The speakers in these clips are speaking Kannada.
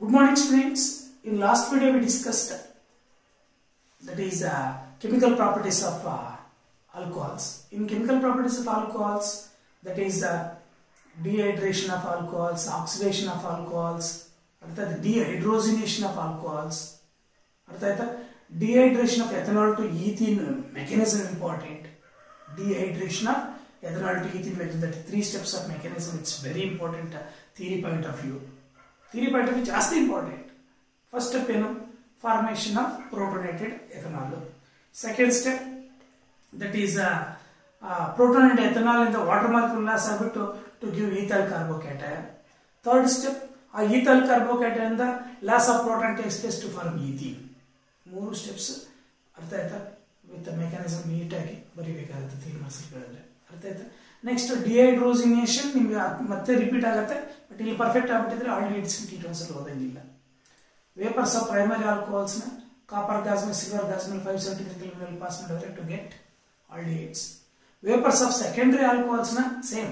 Good morning students. In last video we discussed that is uh, chemical properties of uh, alcohols. In chemical properties of alcohols that is uh, dehydration of alcohols, oxidation of alcohols, ಅರ್ಥಾತ್ dehydrogenation of alcohols, ಅರ್ಥ ಆಯ್ತಾ dehydration of ethanol to ethene mechanism important dehydration of ethanol to ethyl methyl that three steps of mechanism it's very important uh, theory point of view theory point of view ಜಾಸ್ತಿ ಇಂಪಾರ್ಟೆಂಟ್ ಫಸ್ಟ್ ಸ್ಟೆಪ್ ಏನು formation of protonated ethanol second step that is protonated ethanol ಇಂದ ವಾಟರ್ ಮಾಲಿಕ್ಯೂಲ್ ಲಾಸ್ ಆಗಿಬಿಟ್ಟು to give ethyl carbocation third step ಆ ಈಥಲ್ ಕಾರ್ಬೋಕ್ಯಾಟಯನ್ ಇಂದ loss of proton takes place to form ethene ಮೂರು ಸ್ಟೆಪ್ಸ್ ಅರ್ಥ ಆಯ್ತಾ ವಿತ್ ಮೆಕ್ಯಾನಿಸಮ್ ನೀಟಾಗಿ ಬರಿಬೇಕಾಗುತ್ತೆ ತ್ರೀ ಮಾರ್ಕ್ಸ್ಗಳಿದ್ರೆ ಅರ್ಥ ಆಯ್ತಾ ನೆಕ್ಸ್ಟ್ ಡಿಹೈಡ್ರೋಸಿನೇಷನ್ ನಿಮ್ಗೆ ಮತ್ತೆ ರಿಪೀಟ್ ಆಗುತ್ತೆ ಬಟ್ ಇಲ್ಲಿ ಪರ್ಫೆಕ್ಟ್ ಆಗ್ಬಿಟ್ಟಿದ್ರೆ ಆಲ್ರೆಡಿ ಇಟ್ಸ್ ಟೀಟೋನ್ಸಲ್ಲಿ ಓದಂಗಿಲ್ಲ ವೇಪರ್ಸ್ ಆಫ್ ಪ್ರೈಮರಿ ಆಲ್ಕೋಹಾಲ್ಸ್ನ ಕಾಪರ್ ಗಾಸ್ ಮೇಲೆ ಸಿಲ್ವರ್ ಗಾಸ್ ಮೇಲೆ ಫೈವ್ ಸೆವೆಂಟಿ ತ್ರೀ ಮೇಲೆ ಪಾಸ್ ಮಾಡಿದ್ರೆ to get aldehydes vapours of secondary ಆಲ್ಕೋಹಾಲ್ಸ್ನ ಸೇಮ್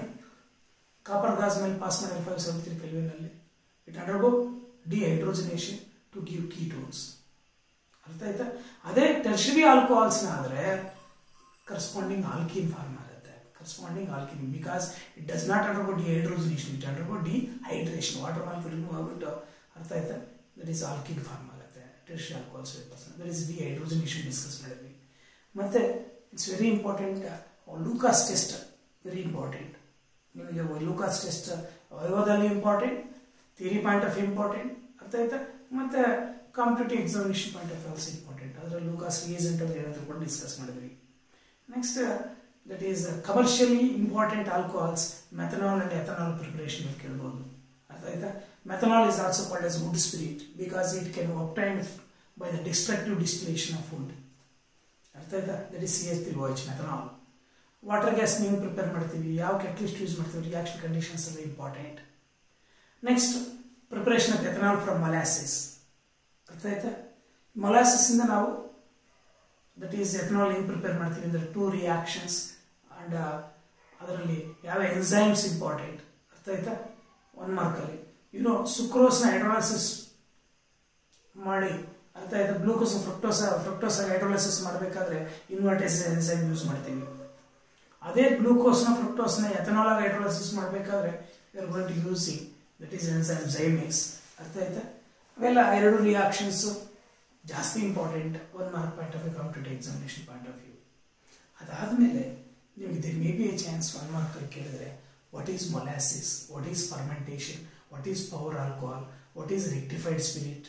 ಕಾಪರ್ ಗಾಸ್ ಮೇಲೆ ಪಾಸ್ ಮಾಡಿದ್ರೆ ಫೈವ್ ಸೆವೆಂಟಿ ತ್ರೀ ಕೆಲ್ವಿನಲ್ಲಿ it undergo dehydrogenation to give ketones ಅರ್ಥ ಆಯ್ತಾ ಅದೇ ಟೆರ್ಷರಿ ಆಲ್ಕೋಹಾಲ್ಸ್ನ ಆದರೆ ಕರೆಸ್ಪಾಂಡಿಂಗ್ ಆಲ್ಕಿನ್ ಫಾರ್ಮ್ ಆಗುತ್ತೆ corresponding alkene because it does not undergo dehydrogenation it undergo dehydration water molecule remove ಆಗ್ಬಿಟ್ಟು ಅರ್ಥ ಆಯ್ತಾ ದಟ್ ಈಸ್ ಆಲ್ಕಿನ್ ಫಾರ್ಮ್ ಆಗುತ್ತೆ tertiary alcohols that is dehydrogenation discuss ಮಾಡಿದ್ವಿ ಮತ್ತೆ it's very important Lucas test very important ನಿಮಗೆ ಲೂಕಾಸ್ ಟೆಸ್ಟ್ ವೈವದಲ್ಲಿ important theory point of important ಅರ್ಥ ಆಯ್ತಾ ಮತ್ತೆ competitive examination point of also important ಅದರಲ್ಲಿ ಲೂಕಾಸ್ ರೀಸೆಂಟ್ ಅಲ್ಲಿ ಏನಾದರೂ ಕೂಡ ಡಿಸ್ಕಸ್ ಮಾಡಿದ್ವಿ next that is commercially important alcohols methanol and ethanol preparation ಕೇಳ್ಬೋದು ಅರ್ಥ ಆಯ್ತಾ methanol is also called S wood spirit because it can obtain by the destructive distillation of wood ಅರ್ಥ ಆಯ್ತಾ that is C S three watch methanol water gas ನೀವು ಪ್ರಿಪೇರ್ ಮಾಡ್ತೀವಿ ಯಾವ ಕೆಟ್ಲಿಸ್ಟ್ ಯೂಸ್ ಮಾಡ್ತೀವಿ ರಿಯಾಕ್ಷನ್ ಕಂಡೀಷನ್ಸ್ ಎಲ್ಲ important next preparation of ethanol from molasses ಅರ್ಥ ಆಯ್ತಾ ಮೊಲಾಸಿಸ್ ಇಂದ ನಾವು ದಟ್ ಈಸ್ ಎಥನಾಲ್ ಏನು ಪ್ರಿಪೇರ್ ಮಾಡ್ತೀವಿ ಅಂದರೆ ಟೂ ರಿಯಾಕ್ಷನ್ಸ್ ಅಂಡ್ ಅದರಲ್ಲಿ ಯಾವ ಎನ್ಸೈಮ್ಸ್ ಇಂಪಾರ್ಟೆಂಟ್ ಅರ್ಥ ಆಯ್ತಾ ಒನ್ ಮಾರ್ಕಲ್ಲಿ ಯುನೋ ಸುಕ್ರೋಸ್ನ ಹೈಡ್ರಾಲಿಸಿಸ್ ಮಾಡಿ ಅರ್ಥ ಆಯ್ತಾ ಗ್ಲೂಕೋಸ್ ಫ್ರಕ್ಟೋಸ ಫ್ರಕ್ಟೋಸ್ ಹೈಡ್ರಾಲಿಸಿಸ್ ಮಾಡಬೇಕಾದ್ರೆ ಇನ್ವರ್ಟೇಸ್ ಎನ್ಸೈಮ್ ಯೂಸ್ ಮಾಡ್ತೀವಿ ಅದೇ ಗ್ಲೂಕೋಸ್ನ ಫ್ರಕ್ಟೋಸ್ನ ಎಥನಾಲ್ ಆಗಿ ಹೈಡ್ರಾಲಿಸಿಸ್ ಮಾಡಬೇಕಾದ್ರೆ are going to using that is enzyme zymase ಅರ್ಥ ಆಯ್ತಾ ಅವೆಲ್ಲ ಎರಡು ರಿಯಾಕ್ಷನ್ಸ್ ಜಾಸ್ತಿ important one mark point of view competitive examination point of view ಅದಾದಮೇಲೆ ನಿಮಗೆ they may be a chance one ಮಾರ್ಕಲ್ಲಿ ಕೇಳಿದ್ರೆ what is molasses what is fermentation what is power alcohol what is rectified spirit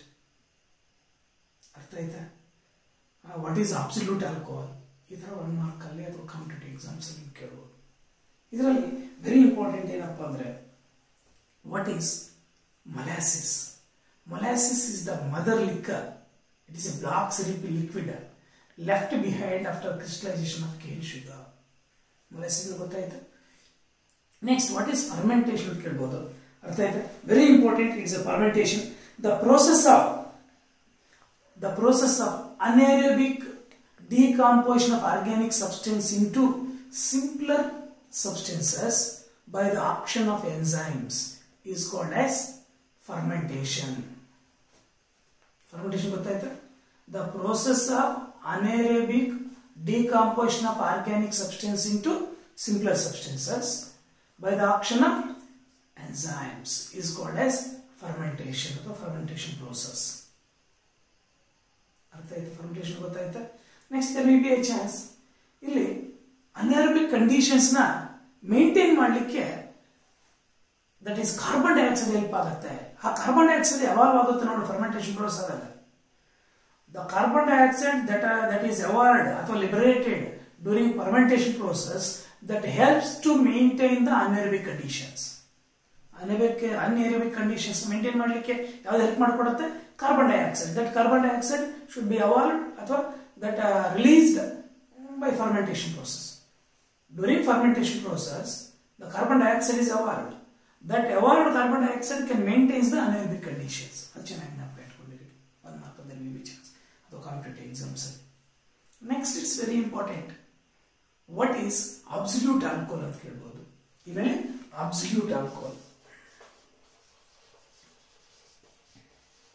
ಅರ್ಥ ಆಯ್ತಾ ವಾಟ್ ಈಸ್ ಅಬ್ಸಲ್ಯೂಟ್ ಆಲ್ಕೋಹಾಲ್ ಈ ಥರ ಒನ್ ಮಾರ್ಕಲ್ಲಿ ಅಥವಾ ಕಾಂಪಿಟೇಟಿವ್ ಎಕ್ಸಾಮ್ಸಲ್ಲಿ ನೀವು ಕೇಳ್ಬೋದು ಇದರಲ್ಲಿ ವೆರಿ ಇಂಪಾರ್ಟೆಂಟ್ ಏನಪ್ಪ ಅಂದರೆ what is molasses molasses is the mother liquor it is a black syrupy liquid left behind after crystallisation of cane sugar molasses ಗೊತ್ತಾಯ್ತು ನೆಕ್ಸ್ಟ್ ವಾಟ್ ಈಸ್ ಫರ್ಮೆಂಟೇಷನ್ ಕೇಳ್ಬೋದು ಅರ್ಥ ಆಯ್ತಾ very important it's a fermentation the process of the process of anaerobic decomposition of organic substance into simpler substances by the action of enzymes is called as fermentation. Fermentation ಗೊತ್ತಾಯ್ತಾ The process of anaerobic decomposition of organic substance into simpler substances by the action of enzymes is called as fermentation ಅಥವಾ fermentation process. ಅರ್ಥ ಆಯ್ತು ಫರ್ಮೆಂಟೇಷನ್ ಗೊತ್ತಾಯ್ತಾ next there may be a chance ಇಲ್ಲಿ ಅನ್ಎರೋಬಿಕ್ ಕಂಡೀಷನ್ಸ್ನ ಮೇಂಟೈನ್ ಮಾಡಲಿಕ್ಕೆ that is carbon dioxide help ಆಗುತ್ತೆ ಆ ಕಾರ್ಬನ್ ಡೈಆಕ್ಸೈಡ್ ಯಾವಾಗ ಆಗುತ್ತೆ ನೋಡಿ ಫರ್ಮೆಂಟೇಷನ್ ಪ್ರೋಸೆಸ್ ಆದಾಗ the carbon dioxide that that is evolved ಅಥವಾ liberated during fermentation process that helps to maintain the anaerobic conditions anaerobic anaerobic conditions maintain ಮಾಡಲಿಕ್ಕೆ ಯಾವ್ದು ಹೆಲ್ಪ್ ಮಾಡಿಕೊಡುತ್ತೆ carbon dioxide that carbon dioxide should be evolved ಅಥವಾ that are released by fermentation process. During fermentation process, the carbon dioxide is evolved. That evolved carbon dioxide can maintain the anaerobic conditions. ಅದು ಚೆನ್ನಾಗಿ ಜ್ಞಾಪಕ ಇಟ್ಕೊಂಡಿರಿ ಒಂದು ಮಾರ್ಕದಲ್ಲಿ ವಿ ಚಾನ್ಸ್ ಅದು competitive exams next it's very important what is absolute alcohol ಅಂತ ಕೇಳ್ಬೋದು ಇಮೇಲೆ absolute alcohol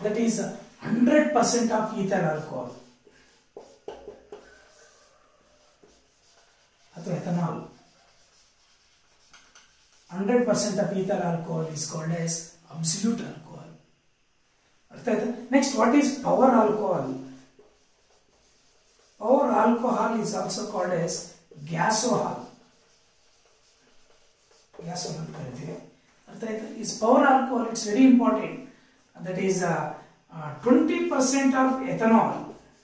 that is hundred percent of ethyl alcohol ಅಥವಾ ethanol hundred percent of ethyl alcohol is called as absolute alcohol ಅರ್ಥ ಆಯ್ತಾ next what is power alcohol power alcohol is also called as gasohol gasohol ಅಂತ ಕರಿತೀವಿ ಅರ್ಥ ಆಯ್ತಾ is power alcohol it's very important that is twenty percent of ethanol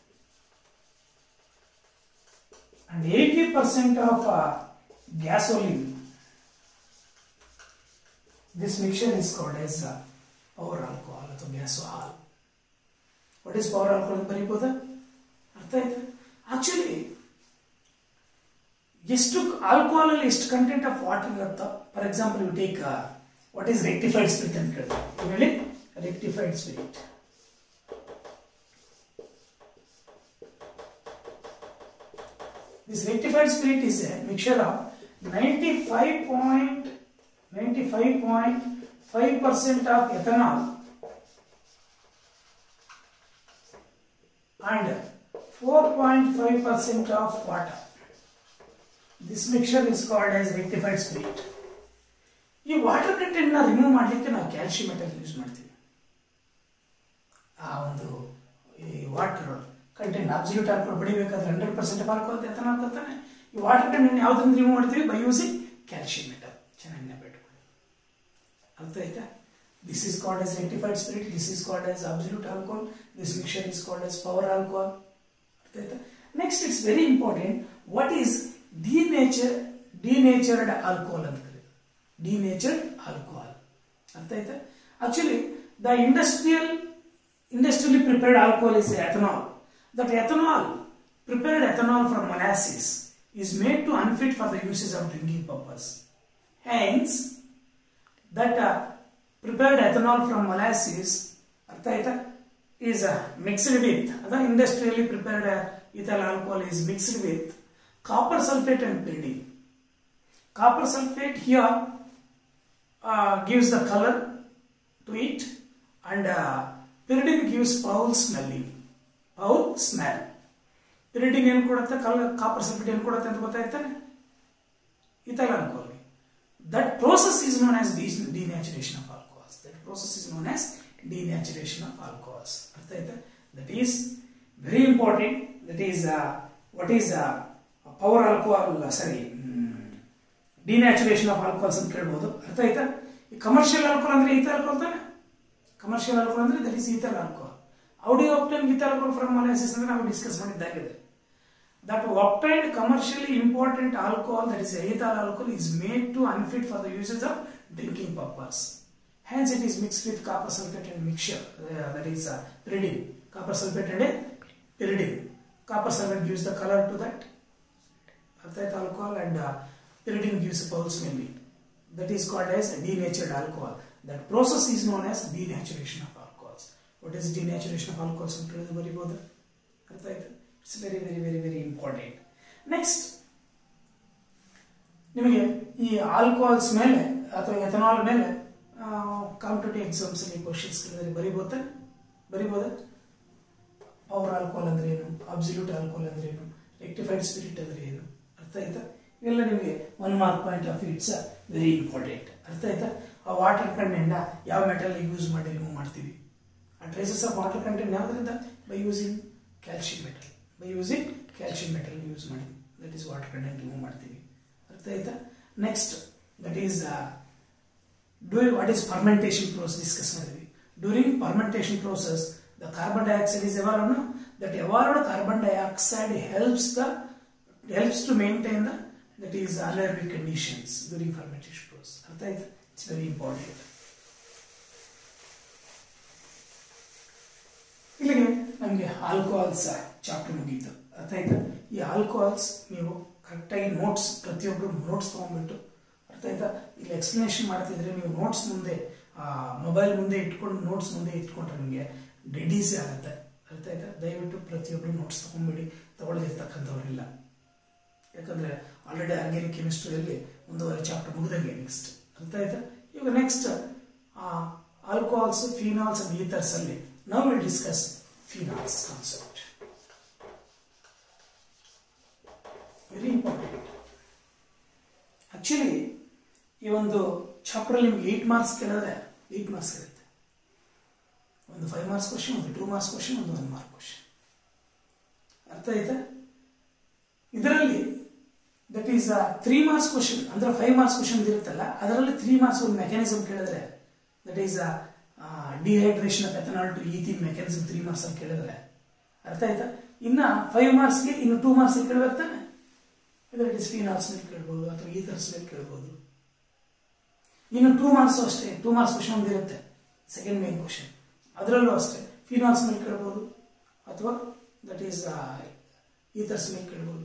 and 80% of uh, gasoline. This mixture is called as uh, power alcohol ಅಥವಾ gasohol what is power alcohol ಅಂತ ಬರೀಬೋದಾ ಅರ್ಥ ಆಯ್ತಾ ಆಕ್ಚುಲಿ ಎಷ್ಟು ಆಲ್ಕೋಹಾಲ್ ಅಲ್ಲಿ ಎಷ್ಟು ಕಂಟೆಂಟ್ ಆಫ್ ವಾಟರ್ ಇರುತ್ತೋ for example you take what is rectified spirit ಅಂತ ಕೇಳ್ತಾರೆ ಹೇಳಿ rectified spirit This rectified spirit is a mixture of 95.95.5% of ethanol and 4.5% of water. This mixture is called as rectified spirit. ಈ ವಾಟರ್ ಕಂಟೆಂಟ್ ನ ರಿಮೂವ್ ಮಾಡಲಿಕ್ಕೆ ನಾವು ಕ್ಯಾಲ್ಸಿಯಂ ಮೆಟಲ್ ಯೂಸ್ ಮಾಡ್ತೀವಿ ಆ ಒಂದು ಈ ವಾಟರ್ ಕಂಟೆಂಟ್ ಅಬ್ಸಲ್ಯೂಟ್ ಆಲ್ಕೋಹಾಲ್ ಬಡಿಬೇಕಾದ್ರೆ hundred percent of alcohol ethanol ಕೊಡ್ತಾನೆ ಈ ವಾಟರ್ ಕಂಟೆಂಟ್ ಯಾವ್ದನ್ನ ರಿಮೂವ್ ಮಾಡ್ತೀವಿ ಬೈ ಯೂಸಿಂಗ್ ಕ್ಯಾಲ್ಸಿಯಂ ಮೆಟಲ್ ಚೆನ್ನಾಗಿ ನೆನಪಿಟ್ಕೊಳ್ಳಿ ಅರ್ಥ ಆಯ್ತಾ this is called as rectified spirit this is called as absolute alcohol this mixture is called as power alcohol ಅರ್ಥ ಆಯ್ತಾ next it's very important what is denature ಡಿನೇಚರ್ಡ್ alcohol ಅಂತ ಕರೀತಾರೆ ಡಿನೇಚರ್ಡ್ ಆಲ್ಕೋಹಾಲ್ ಅರ್ಥ ಆಯ್ತಾ actually the industrial industrially prepared alcohol is ethanol. That ethanol, prepared ethanol from molasses, is made to unfit for the uses of drinking purpose. Hence, that uh, prepared ethanol from molasses, artha aita, is uh, mixed with, the industrially prepared uh, ethyl alcohol is mixed with copper sulfate and pyridine. Copper sulfate here uh, gives the color to it and uh, pyridine gives foul smelling. Foul smell. pyridine ಏನು ಕೊಡುತ್ತೆ ಕಲ್ ಕಾಪರ್ ಸಲ್ಫೇಟ್ ಏನು ಕೊಡುತ್ತೆ ಅಂತ ಗೊತ್ತಾಯ್ತಾನೆ ethyl alcohol that process is known as denaturation of alcohols that process is known as denaturation of alcohols ಅರ್ಥ ಆಯ್ತಾ that is very important that is what is power alcohol sorry denaturation of alcohols ಅಂತ ಕೇಳ್ಬೋದು ಅರ್ಥ ಆಯ್ತಾ ಈ ಕಮರ್ಷಿಯಲ್ ಆಲ್ಕೋಹಾಲ್ ಅಂದ್ರೆ ಈತ ಆಲ್ಕೋಹಾಲ್ ತಾನೆ ಕಮರ್ಷಿಯಲ್ ಆಲ್ಕೋಹಾಲ್ ಅಂದ್ರೆ ದಟ್ ಇಸ್ ಈಥಲ್ ಆಲ್ಕೋಹಾಲ್ ಔಡಿ obtain with alcohol from molasses ಅಂದ್ರೆ ನಾವು ಡಿಸ್ಕಸ್ ಮಾಡಿದ್ದಾಗಿದೆ that obtained commercially important alcohol that is ethyl alcohol is made to unfit for the uses of drinking purpose Hence, it is mixed with copper sulfate and mixture. Uh, that is uh, pyridine. Copper sulfate and a pyridine. Copper sulfate gives the color to that that alcohol, and uh, pyridine gives a foul smelling. That is called as denatured alcohol. That process is known as denaturation of alcohols. What is denaturation of alcohols? ಅಂತ ಹೇಳಿದ್ರೆ ಬರಿಬೋದು ಅರ್ಥ ಆಯ್ತು it's very very very very important next ನಿಮಗೆ ಈ ಆಲ್ಕೋಹಾಲ್ಸ್ ಮೇಲೆ ಅಥವಾ ಎಥನಾಲ್ ಮೇಲೆ ಕಾಂಪಿಟೇಟಿವ್ ಎಕ್ಸಾಮ್ಸ್ ಅಲ್ಲಿ ಕ್ವಶನ್ಸ್ ಕೇಳಿದ್ರೆ ಬರಿಬೋದ ಬರಿಬೋದ ಪವರ್ ಆಲ್ಕೋಹಾಲ್ ಅಂದ್ರೆ ಏನು ಅಬ್ಸಲ್ಯೂಟ್ ಆಲ್ಕೋಹಾಲ್ ಅಂದ್ರೆ ಏನು ರೆಕ್ಟಿಫೈಡ್ ಸ್ಪಿರಿಟ್ ಅಂದ್ರೆ ಏನು ಅರ್ಥ ಆಯ್ತಾ ಇವೆಲ್ಲ ನಿಮಗೆ one mark point of it's very important ಅರ್ಥ ಆಯ್ತಾ ಆ ವಾಟರ್ ಕಂಟೆಂಟ್ ಯಾವ ಮೆಟಲ್ ಯೂಸ್ ಮಾಡಿ ರಿಮೂವ್ ಮಾಡ್ತೀವಿ ಆ ಟ್ರೇಸಸ್ ಆಫ್ ವಾಟರ್ ಕಂಟೆಂಟ್ ಯಾವುದರಿಂದ by using calcium metal by using calcium metal use ಮಾಡಿ that is water content remove ಮಾಡ್ತೀವಿ ಅರ್ಥ ಆಯ್ತಾ next that is during what is fermentation process discuss ಮಾಡಿದ್ವಿ during fermentation process the carbon dioxide is evolved that evolved carbon dioxide helps the helps to maintain the that is anaerobic conditions during fermentation process. ಅರ್ಥ ಆಯ್ತಾ ಇಟ್ಸ್ ವೆರಿ ಇಂಪಾರ್ಟೆಂಟ್ ಇಲ್ಲಿಗೆ ನಮಗೆ ಆಲ್ಕೋಹಾಲ್ಸ್ ಚಾಪ್ಟರ್ ಮುಗೀತು ಅರ್ಥ ಆಯ್ತಾ ಈ ಆಲ್ಕೋಹಾಲ್ಸ್ ನೀವು ಕರೆಕ್ಟಾಗಿ ನೋಟ್ಸ್ ಪ್ರತಿಯೊಬ್ಬರು ನೋಟ್ಸ್ ತೊಗೊಂಡ್ಬಿಟ್ಟು ಅರ್ಥ ಆಯ್ತಾ ಇಲ್ಲಿ ಎಕ್ಸ್ಪ್ಲನೇಷನ್ ಮಾಡ್ತಿದ್ರೆ ನೀವು ನೋಟ್ಸ್ ಮುಂದೆ ಮೊಬೈಲ್ ಮುಂದೆ ಇಟ್ಕೊಂಡು ನೋಟ್ಸ್ ಮುಂದೆ ಇಟ್ಕೊಂಡ್ರೆ ನಿಮಗೆ ಡೆಡ್ ಈಸಿ ಆಗುತ್ತೆ ಅರ್ಥ ಆಯ್ತಾ ದಯವಿಟ್ಟು ಪ್ರತಿಯೊಬ್ಬರು ನೋಟ್ಸ್ ತೊಗೊಂಡ್ಬಿಡಿ ತಗೊಳ್ದಿರ್ತಕ್ಕಂಥವ್ರಿಲ್ಲ ಯಾಕಂದ್ರೆ ಆಲ್ರೆಡಿ ಆರ್ಗ್ಯಾನಿಕ್ ಕೆಮಿಸ್ಟ್ರಿಯಲ್ಲಿ ಒಂದೂವರೆ ಚಾಪ್ಟರ್ ಮುಗಿದಂಗೆ ನೆಕ್ಸ್ಟ್ ಅರ್ಥ ಆಯ್ತಾ ಇವಾಗ next alcohols phenols and ethers ಅಲ್ಲಿ Now we'll discuss phenols concept. Very important actually ಈ ಒಂದು ಚಾಪ್ಟರ್ ನಿಮ್ಗೆ ಏಟ್ ಮಾರ್ಕ್ಸ್ ಕೇಳಿದ್ರೆ ಏಟ್ ಮಾರ್ಕ್ಸ್ ಇರುತ್ತೆ ಒಂದು ಫೈವ್ ಮಾರ್ಕ್ಸ್ ಕ್ವಶನ್ ಒಂದು ಟೂ ಮಾರ್ಕ್ಸ್ ಕ್ವಶನ್ ಒಂದು ಒನ್ ಮಾರ್ಕ್ ಕ್ವಶನ್ ಅರ್ಥ ಆಯ್ತಾ ಇದರಲ್ಲಿ that is three marks question ಅಂದ್ರೆ ಫೈವ್ ಮಾರ್ಕ್ಸ್ ಕ್ವಶನ್ ಇರುತ್ತಲ್ಲ ಅದರಲ್ಲಿ ತ್ರೀ ಮಾರ್ಕ್ಸ್ ಒಂದು ಮೆಕ್ಯಾನಿಸಮ್ ಕೇಳಿದ್ರೆ that is dehydration of ethanol to ethene mechanism three marks ಅಲ್ಲಿ ಕೇಳಿದ್ರೆ ಅರ್ಥ ಆಯ್ತಾ ಇನ್ನ ಫೈವ್ ಮಾರ್ಕ್ಸ್ಗೆ ಇನ್ನು ಟೂ ಮಾರ್ಕ್ಸ್ ಕೇಳಬೇಕು ತಾನೆ ಇದರ ಇಟ್ ಇಸ್ ಫಿನಾಲ್ಸ್ ಮೇಲೆ ಕೇಳ್ಬೋದು ಅಥವಾ ಈಥರ್ಸ್ ಮೇಲೆ ಕೇಳ್ಬೋದು ಇನ್ನು ಟೂ ಮಾರ್ಕ್ಸ್ ಅಷ್ಟೇ ಟೂ ಮಾರ್ಕ್ಸ್ ಕ್ವಶನ್ ಒಂದು ಇರುತ್ತೆ ಸೆಕೆಂಡ್ ಮೇನ್ ಕ್ವಶನ್ ಅದರಲ್ಲೂ ಅಷ್ಟೇ ಫಿನಾಲ್ಸ್ ಮೇಲೆ ಕೇಳ್ಬೋದು ಅಥವಾ ದಟ್ ಈಸ್ ಈಥರ್ಸ್ ಮೇಲೆ ಕೇಳ್ಬೋದು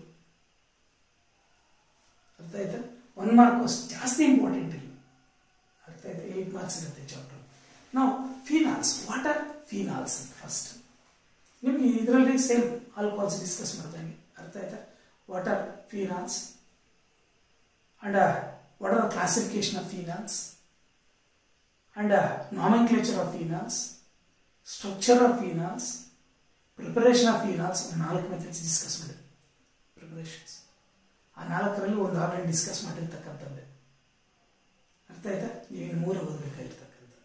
ಅರ್ಥ ಆಯ್ತಾ ಒನ್ ಮಾರ್ಕ್ ಜಾಸ್ತಿ ಇಂಪಾರ್ಟೆಂಟ್ ಇಲ್ಲಿ ಅರ್ಥ ಆಯ್ತಾ ಏಟ್ ಮಾರ್ಕ್ಸ್ ಇರುತ್ತೆ ಚಾಪ್ಟರ್ ನಾವು ಫಿನಾಲ್ಸ್ ವಾಟ್ ಆರ್ ಫಿನಾಲ್ಸ್ ಅಂತ ಫಸ್ಟ್ ನಿಮಗೆ ಇದರಲ್ಲಿ ಸೇಮ್ ಆಲ್ಕೋಹಾಲ್ಸ್ ಡಿಸ್ಕಸ್ ಮಾಡ್ದಂಗೆ ಅರ್ಥ ಆಯ್ತಾ what are phenols and what are classification of phenols and nomenclature of phenols structure of phenols preparation of phenols ನಾಲ್ಕು ಮೆಥಡ್ಸ್ ಡಿಸ್ಕಸ್ ಮಾಡಿದ್ವಿ ಪ್ರಿಪರೇಷನ್ಸ್ ಆ ನಾಲ್ಕರಲ್ಲಿ ಒಂದು ಆಲ್ರೆಡಿ ಡಿಸ್ಕಸ್ ಮಾಡಿರ್ತಕ್ಕಂಥದ್ದೇ ಅರ್ಥ ಆಯ್ತಾ ನೀವೇನು ಮೂರು ಓದಬೇಕಾಗಿರ್ತಕ್ಕಂಥದ್ದು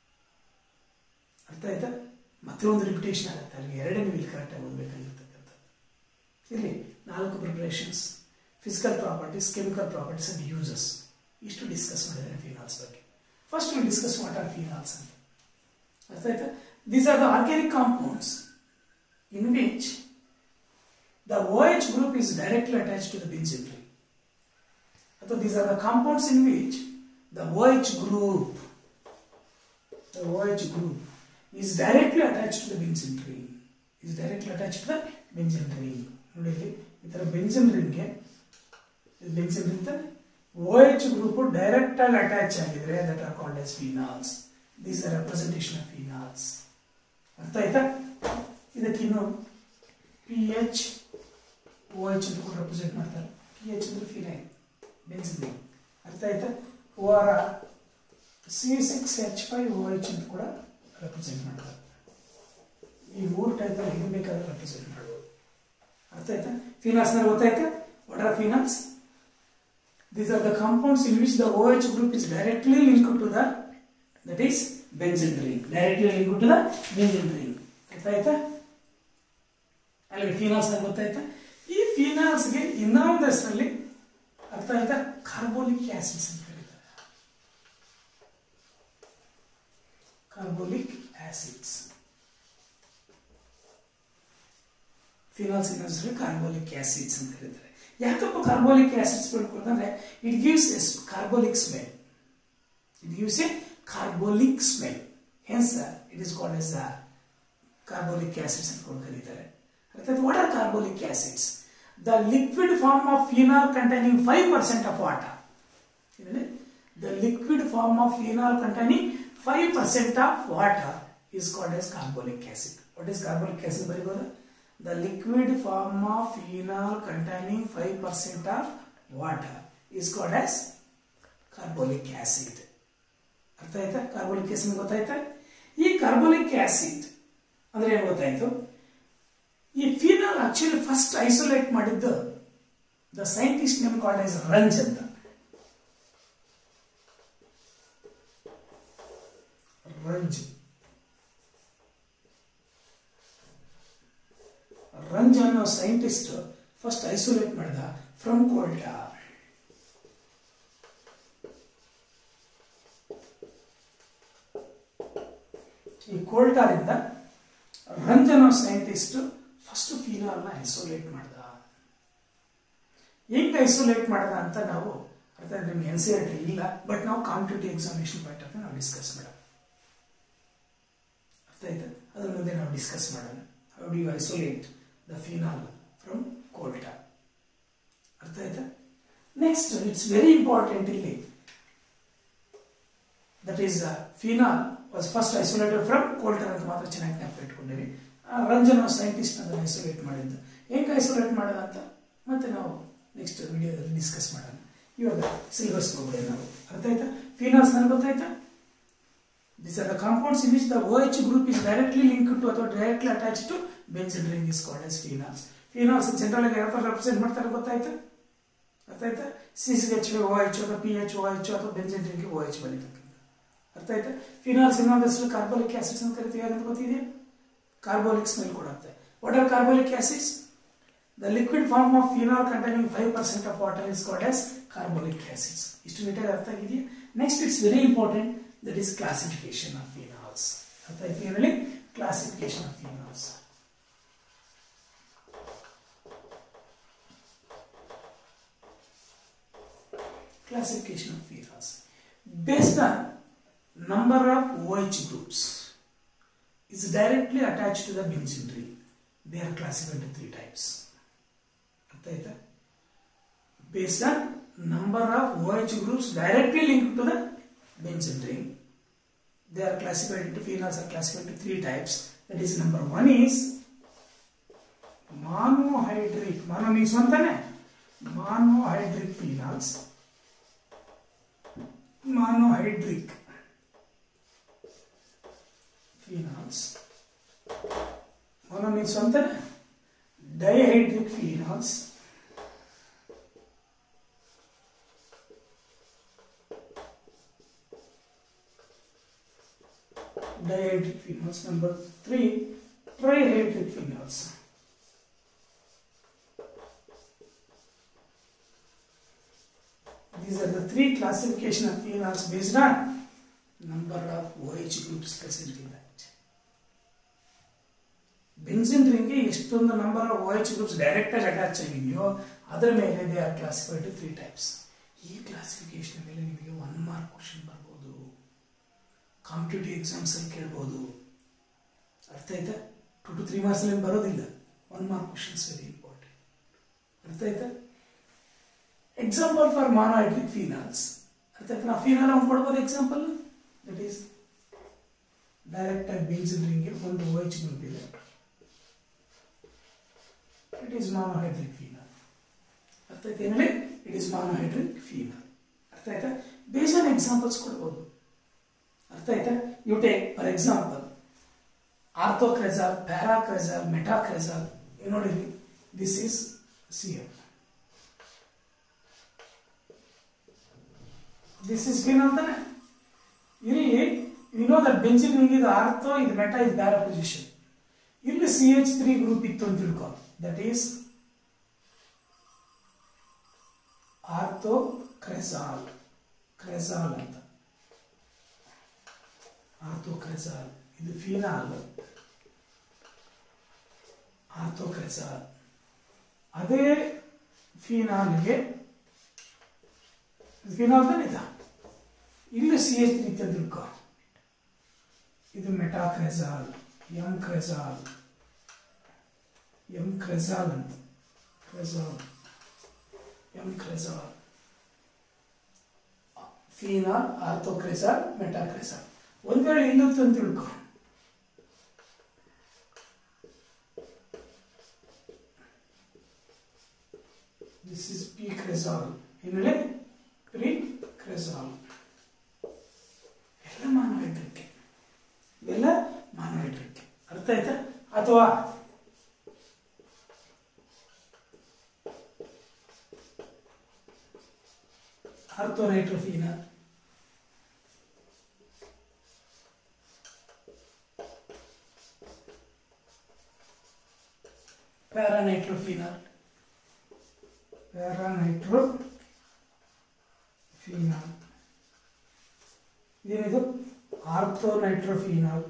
ಅರ್ಥ ಆಯ್ತಾ ಮತ್ತೆ ಒಂದು ರಿಪಿಟೇಷನ್ ಆಗುತ್ತೆ ಅಲ್ಲಿ ಎರಡೇ ನೀವು ಇಲ್ಲಿ ಕರೆಕ್ಟಾಗಿ ಓದಬೇಕಾಗಿರ್ತಕ್ಕಂಥದ್ದು ಇಲ್ಲಿ ನಾಲ್ಕು preparations physical properties chemical properties and uses ಇಷ್ಟು ಡಿಸ್ಕಸ್ ಮಾಡಿದ್ದಾರೆ ಫಿನಾಲ್ಸ್ ಬಗ್ಗೆ first will discuss what are phenols ಅಂತ ಅರ್ಥ ಆಯ್ತಾ these are the organic compounds in which the OH group is directly attached to the benzene ring. So these are the compounds in which the OH group, the OH group is directly attached to the benzene ring. Is directly attached to the benzene ring. ನೋಡಿ ಇಲ್ಲಿ ಈ ಥರ ಬೆಂಜಿನ್ ರಿಂಗ್ಗೆ ಬೆಂಜಿನ್ ರಿಂಗ್ ತಾನೆ ಓ ಎಚ್ ಗ್ರೂಪ್ ಡೈರೆಕ್ಟ್ ಆಗಿ ಅಟ್ಯಾಚ್ ಆಗಿದ್ರೆ that are called as phenols these are representation of phenols ಅರ್ಥ ಆಯ್ತಾ ಇದಕ್ಕಿನ್ನು ಪಿ ಎಚ್ ಓ ಎಚ್ ಅಂತ ಕೂಡ ರೆಪ್ರೆಸೆಂಟ್ ಮಾಡ್ತಾರೆ ಪಿ ಎಚ್ ಅಂದ್ರೆ ಫಿನೈಲ್ ಬೆನ್ಸಿನ್ ಅರ್ಥ ಆಯ್ತಾ O R C six H five O H ಅಂತ ಕೂಡ ರೆಪ್ರೆಸೆಂಟ್ ಮಾಡ್ತಾರೆ ಈ ಮೂರು ಟೈಪಲ್ಲಿ ಹೆಂಗೆ ಬೇಕಾದ್ರೆ ರೆಪ್ರೆಸೆಂಟ್ ಮಾಡ್ಬೋದು ಅರ್ಥ ಆಯ್ತಾ ಫಿನಾಲ್ಸ್ ಅಂದ್ರೆ ಗೊತ್ತಾಯ್ತಾ what are phenols these are the compounds in which the O H group is directly link to the that is benzene ring directly link to the benzene ring ಅರ್ಥ ಆಯ್ತಾ ಅಲ್ಲಿ ಫಿನಾಲ್ಸ್ ಅಂತ ಗೊತ್ತಾಯ್ತಾ ಈ ಫಿನಾಲ್ಸ್ಗೆ ಇನ್ನೊಂದು ಹೆಸರಲ್ಲಿ ಅರ್ಥ ಆಯ್ತಾ ಕಾರ್ಬೋಲಿಕ್ ಆಸಿಡ್ಸ್ ಅಂತ ಕರೀತಾರೆ ಕಾರ್ಬೋಲಿಕ್ ಆಸಿಡ್ಸ್ ಫಿನಾಲ್ಸ್ ಇನ್ನೊಂದು ಹೆಸರು ಕಾರ್ಬೋಲಿಕ್ ಆಸಿಡ್ಸ್ ಅಂತ ಕರೀತಾರೆ ಯಾಕಪ್ಪ ಕಾರ್ಬೋಲಿಕ್ ಆಸಿಡ್ಸ್ ಬೆಳ್ಕೊಳ್ತಂದ್ರೆ it gives as carbolic smell it gives a carbolic smell hence it is called as carbolic acids ಅಂತ ಕೂಡ ಕರೀತಾರೆ ಅರ್ಥಾತ್ what are carbolic acids the liquid form of phenol containing 5% of water. The liquid form of phenol containing 5% of water is called as carbolic acid. What is carbolic acid? Very good. The liquid form of phenol containing 5% of water is called as carbolic acid. ಅರ್ಥ ಆಯ್ತಾ ಕಾರ್ಬೋಲಿಕ್ ಆಸಿಡ್ ಗೊತ್ತಾಯ್ತಾ ಈ ಕಾರ್ಬೋಲಿಕ್ ಆಸಿಡ್ ಅಂದ್ರೆ ಏನು ಗೊತ್ತಾಯ್ತು ಈ ಫಿನಾಲ್ ಆಕ್ಚುಲಿ ಫಸ್ಟ್ ಐಸೋಲೇಟ್ ಮಾಡಿದ್ದು the scientist name called as Runge ಅಂತ ರಂಜ್ ರಂಜ್ ಅನ್ನೋ ಸೈಂಟಿಸ್ಟ್ ಫಸ್ಟ್ ಐಸೋಲೇಟ್ ಮಾಡಿದ ಫ್ರಮ್ ಕೋಲ್ಟಾ ಈ ಕೋಲ್ಟಾರಿಂದ ರಂಜ್ ಅನ್ನೋ ಸೈಂಟಿಸ್ಟ್ ಫಸ್ಟ್ ಫಿನಾಲ್ನ ಐಸೋಲೇಟ್ ಮಾಡ್ದ ಹೆಂಗ್ ಐಸೋಲೇಟ್ ಮಾಡ್ದ ಅಂತ ನಾವು ಅರ್ಥ ನಿಮ್ಗೆ ಎನ್ ಸಿ ಆರ್ ಟಿ ಇಲ್ಲ ಬಟ್ ನಾವು ಕಾಂಪಿಟೇಟಿವ್ ಎಕ್ಸಾಮಿನೇಷನ್ ಪಾಯಿಂಟ್ ಆಫ್ ನಾವು ಡಿಸ್ಕಸ್ ಮಾಡೋಣ ಅರ್ಥ ಆಯ್ತಾ ಅದ್ರ ಮುಂದೆ ನಾವು ಡಿಸ್ಕಸ್ ಮಾಡೋಣ how do you isolate the phenol from coal tar ಅರ್ಥ ಆಯ್ತಾ ನೆಕ್ಸ್ಟ್ ಇಟ್ಸ್ ವೆರಿ ಇಂಪಾರ್ಟೆಂಟ್ ಇಲ್ಲಿ that is phenol was first isolated from coal tar ಅಂತ ಮಾತ್ರ ಚೆನ್ನಾಗಿ ಜ್ಞಾಪಕ ಇಟ್ಕೊಂಡಿರಿ ರಂಜನ್ ಸೈಂಟಿಸ್ಟ್ ಅದನ್ನು ಐಸೋಲೇಟ್ ಮಾಡಿದ್ದು ಹೆಂಗೆ ಐಸೋಲೇಟ್ ಮಾಡೋದ ಅಂತ ಮತ್ತೆ ನಾವು ನೆಕ್ಸ್ಟ್ ವಿಡಿಯೋದಲ್ಲಿ ಡಿಸ್ಕಸ್ ಮಾಡೋಣ ಇವಾಗ ಸಿಲೆಬಸ್ ಹೋಗ್ಬಿಡಿ ನಾವು ಅರ್ಥ ಆಯ್ತಾ ಫಿನಾಲ್ಸ್ ನನಗೆ ಗೊತ್ತಾಯ್ತಾ this These are the compounds in which the OH group is directly linked to ಅಥವಾ directly attached to benzene ring is called as phenols. Phenols general ಆಗಿ ಯಾವ ರೆಪ್ರೆಸೆಂಟ್ ಮಾಡ್ತಾರೆ ಗೊತ್ತಾಯ್ತಾ ಅರ್ಥ ಆಯ್ತಾ C C H O H ಅಥವಾ ಪಿ ಎಚ್ ಓ ಎಚ್ ಅಥವಾ ಬೆಂಜಿನ್ ರಿಂಗ್ ಓ ಎಚ್ ಬರೀತಕ್ಕಂಥ ಅರ್ಥ ಆಯ್ತಾ ಫಿನಾಲ್ಸ್ ಇನ್ನೊಂದು ಹೆಸರು ಕಾರ್ಬೋಲಿಕ್ ಆಸಿಡ್ಸ್ ಅಂತ ಕರಿತೀವಿ ಯಾರಂತ ಗೊತ್ತಿದೆಯಾ ಕಾರ್ಬೋಲಿಕ್ ಸ್ಮೆಲ್ ಕೊಡುತ್ತೆ what are carbolic acids the liquid form of phenol containing five percent of water is called as carbolic acids ಇಷ್ಟು ನೀಟಾಗಿ ಅರ್ಥ ಆಗಿದೆಯಾ next it's very important that is classification of phenols ಅರ್ಥ ಆಯ್ತು ಇದರಲ್ಲಿ classification of phenols classification of phenols based on number of OH groups is directly attached to the benzene ring. They are classified into three types. ಅರ್ಥ ಆಯ್ತಾ Based on number of OH groups directly linked to the benzene ring, they are classified into phenols are classified into three types. That is number one is monohydric. Mono means one ತಾನೆ monohydric phenols. monohydric phenols. Mono means something. Dihydric phenols. Dihydric phenols. Number three, trihydric phenols. These are the three classification of phenols based on number of OH groups present in that. Benzene ರಿಂಗ್ಗೆ ಎಷ್ಟೊಂದು number of O H groups direct ಆಗಿ ಅಟ್ಯಾಚ್ ಆಗಿದೆಯೋ ಅದರ ಮೇಲೆ they are classified three types ಈ ಕ್ಲಾಸಿಫಿಕೇಶನ್ ಮೇಲೆ ನಿಮಗೆ ಒನ್ ಮಾರ್ಕ್ ಕ್ವಶನ್ ಬರ್ಬೋದು ಕಾಂಪಿಟೇಟಿವ್ ಎಕ್ಸಾಮ್ಸ್ ಅಲ್ಲಿ ಕೇಳ್ಬೋದು ಅರ್ಥ ಆಯ್ತಾ ಟು ಟು ತ್ರೀ ಮಾರ್ಕ್ಸ್ ಅಲ್ಲಿ ಬರೋದಿಲ್ಲ one mark questions very important ಅರ್ಥ ಆಯ್ತಾ ಎಕ್ಸಾಂಪಲ್ ಫಾರ್ ಮಾನೋಹೈಡ್ರಿಕ್ ಫಿನಾಲ್ಸ್ ಅರ್ಥ ಆಯ್ತಾ ನಾವು ಫಿನಾಲ್ ಒಂದು ಕೊಡ್ಬೋದು ಎಕ್ಸಾಂಪಲ್ ದಟ್ ಈಸ್ ಡೈರೆಕ್ಟ್ ಆಗಿ ಬೆನ್ಸಿನ್ ರಿಂಗ್ಗೆ ಒಂದು ಓ ಎಚ್ ಗ್ರೂಪ್ ಇದೆ ಇಟ್ ಈಸ್ ಮಾನೋಹೈಡ್ರಿಕ್ ಫಿನಾಲ್ ಅರ್ಥ ಆಯ್ತಾ ಏನ್ ಹೇಳಿ ಇಟ್ ಈಸ್ ಮಾನೋಹೈಡ್ರಿಕ್ ಫಿನಾಲ್ ಅರ್ಥ ಆಯ್ತಾ ಬೇಸ್ ಆನ್ ಎಕ್ಸಾಂಪಲ್ಸ್ ಕೊಡ್ಬೋದು ಅರ್ಥ ಆಯ್ತಾ you take for example orthocresol paracresol metacresol ಏನು ನೋಡಿರಿ this is C F this is phenol ತಾನೆ ಇಲ್ಲಿ you know that benzene ring ಇದು ಆರ್ಥೋ ಇದು ಮೆಟಾ ಇದು ಪ್ಯಾರಾ ಪೊಸಿಷನ್ ಇಲ್ಲಿ ಸಿ ಎಚ್ ತ್ರೀ ಗ್ರೂಪ್ ಇತ್ತು ಅಂತ ತಿಳ್ಕೊ that is ortho cresol cresol ಅಂತ ಆರ್ಥೋ ಕ್ರೆಸಾಲ್ ಇದು ಫಿನಾಲ್ ಆರ್ಥೋ ಕ್ರೆಸಾಲ್ ಅದೇ ಫಿನಾಲ್ಗೆ ಫಿನಾಲ್ ತಾನೆ ಇದೆ ಇಲ್ಲಿ ಸಿ ಎಚ್ ತ್ರೀ ಅಂತ ತಿಳ್ಕೊ ಇದು metacresol M cresol M cresol ಅಂತ cresol M cresol phenol orthocresol metacresol ಒಂದ್ ವೇಳೆ ಇಲ್ಲಿತ್ತು ಅಂತ ತಿಳ್ಕೊ ದಿಸ್ ಇಸ್ ಪಿ ಕ್ರೆಸಾಲ್ ಏನೇಳಿ ಪ್ರಿ ಕ್ರೆಸಾಲ್ ಎಲ್ಲ ಮಾನವೈದ್ಯಕ್ಕೆ ಇವೆಲ್ಲ ಮಾನವೈದ್ಯಕ್ಕೆ ಅರ್ಥ ಆಯ್ತಾ ಅಥವಾ ಆರ್ಥೋನೈಟ್ರೋಫಿನ ಪ್ಯಾರಾನೈಟ್ರೋಫಿನ ಪ್ಯಾರಾನೈಟ್ರೋಫಿನ ಏನಿದು ಆರ್ಥೋನೈಟ್ರೋಫಿನಾಲ್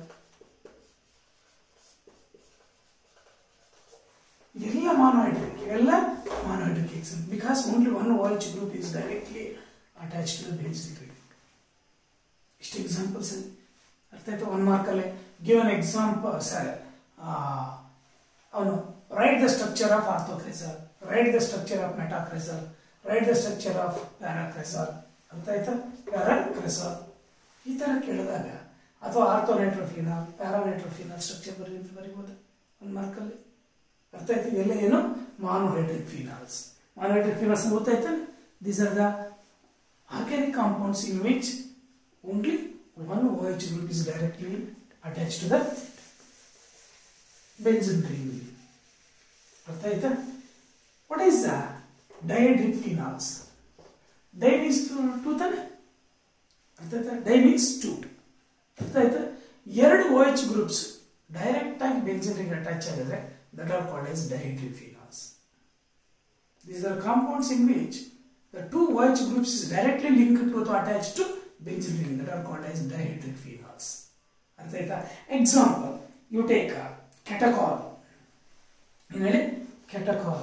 ಎಲ್ಲ ಮಾನೋಹೈಡ್ರಿಕ್ ಎಲ್ಲ monohydric exam because only one which group is directly attach to the benzene ring ಇಷ್ಟು ಎಕ್ಸಾಂಪಲ್ಸ್ ಅರ್ಥ ಆಯ್ತು ಒನ್ ಮಾರ್ಕಲ್ಲಿ ಗಿವ್ ಅನ್ ಎಕ್ಸಾಂಪಲ್ ಸರ್ ಅವನು write the structure of orthocresol write the structure of metacresol write the structure of paracresol ಅರ್ಥ ಆಯ್ತಾ ಪ್ಯಾರಾಕ್ರೆಸಲ್ ಈ ಥರ ಕೇಳಿದಾಗ ಅಥವಾ ಆರ್ಥೋನೈಟ್ರೋಫಿನಾಲ್ ಪ್ಯಾರಾನೈಟ್ರೋಫಿನಾಲ್ ಸ್ಟ್ರಕ್ಚರ್ ಬರೀ ಅಂತ ಬರೀಬೋದು ಒಂದು ಮಾರ್ಕಲ್ಲಿ ಅರ್ಥ ಆಯ್ತು ಇವೆಲ್ಲ ಏನು ಮಾನೋಹೈಡ್ರಿಕ್ ಫಿನಾಲ್ಸ್ ಮಾನೋಹೈಡ್ರಿಕ್ ಫಿನಾಲ್ಸ್ ಗೊತ್ತಾಯ್ತಾನೆ these are the organic compounds in which only one OH group is directly attached to the benzene ring. ಅರ್ಥ ಆಯ್ತಾ what is the dihydric phenols di means two ತಾನೆ ಅರ್ಥ ಆಯ್ತಾ ಡೈ ಮೀನ್ಸ್ ಟೂ ಅರ್ಥ ಆಯ್ತಾ ಎರಡು ಓ ಎಚ್ ಗ್ರೂಪ್ಸ್ ಡೈರೆಕ್ಟ್ ಆಗಿ ಬೆಂಜಿನ್ಗೆ ಅಟ್ಯಾಚ್ ಆಗಿದ್ರೆ that are called as dihydric phenols These are compounds in which the two OH groups is directly linked to the attached to benzene ring that are called as dihydric phenols. ಅರ್ಥ ಆಯ್ತಾ ಎಕ್ಸಾಂಪಲ್ ಯು ಟೇಕ್ ಕೆಟಕಾಲ್ ಏನು ಹೇಳಿ ಕೆಟಕಾಲ್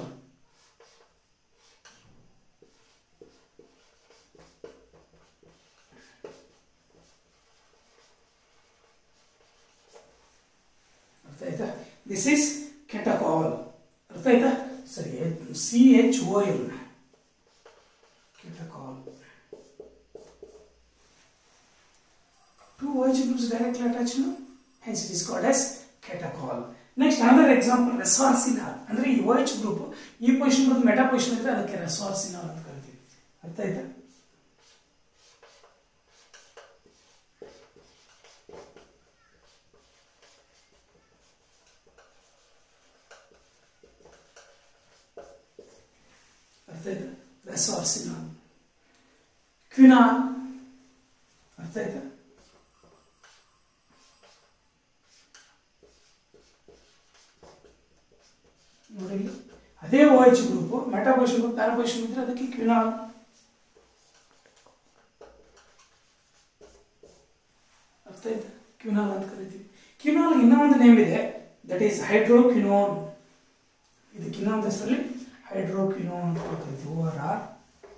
ಅರ್ಥ ಆಯ್ತಾ ದಿಸ್ ಇಸ್ ಕೆಟಕಾಲ್ ಅರ್ಥ ಆಯ್ತಾ ಸರಿ C H O L catechol two OH groups directly attached no hence it is called as catechol next another example resorcinol ಅಂದ್ರೆ ಈ OH ಗ್ರೂಪ್ ಈ ಪೊಸಿಷನ್ ಮತ್ತು ಮೆಟಾ ಪೊಸಿಷನ್ ಇದ್ರೆ ಅದಕ್ಕೆ resorcinol ಅಂತ ಕರಿತೀವಿ ಅರ್ಥ ಆಯ್ತಾ ಅರ್ಥ ಆಯ್ತಾ ರೆಸಾರ್ಸಿನಾಲ್ ಕ್ವಿನಾಲ್ ಅರ್ಥ ಆಯ್ತಾ ನೋಡಿ ಇಲ್ಲಿ. ಅದೇ O H group meta position group para position ಇದ್ರೆ ಅದಕ್ಕೆ ಕ್ವಿನಾಲ್ ಅರ್ಥ ಆಯ್ತಾ ಕ್ವಿನಾಲ್ ಅಂತ ಕರಿತೀವಿ ಕ್ವಿನಾಲ್ ಇನ್ನೊಂದು ನೇಮ್ ಇದೆ ದಟ್ ಈಸ್ ಹೈಡ್ರೋಕ್ವಿನೋನ್ ಇದಕ್ಕೆ ಇನ್ನೊಂದು ಹೆಸರಲ್ಲಿ ಹೈಡ್ರೋಕ್ವಿನೋನ್ ಅಂತ ಕರಿತೀವಿ O R R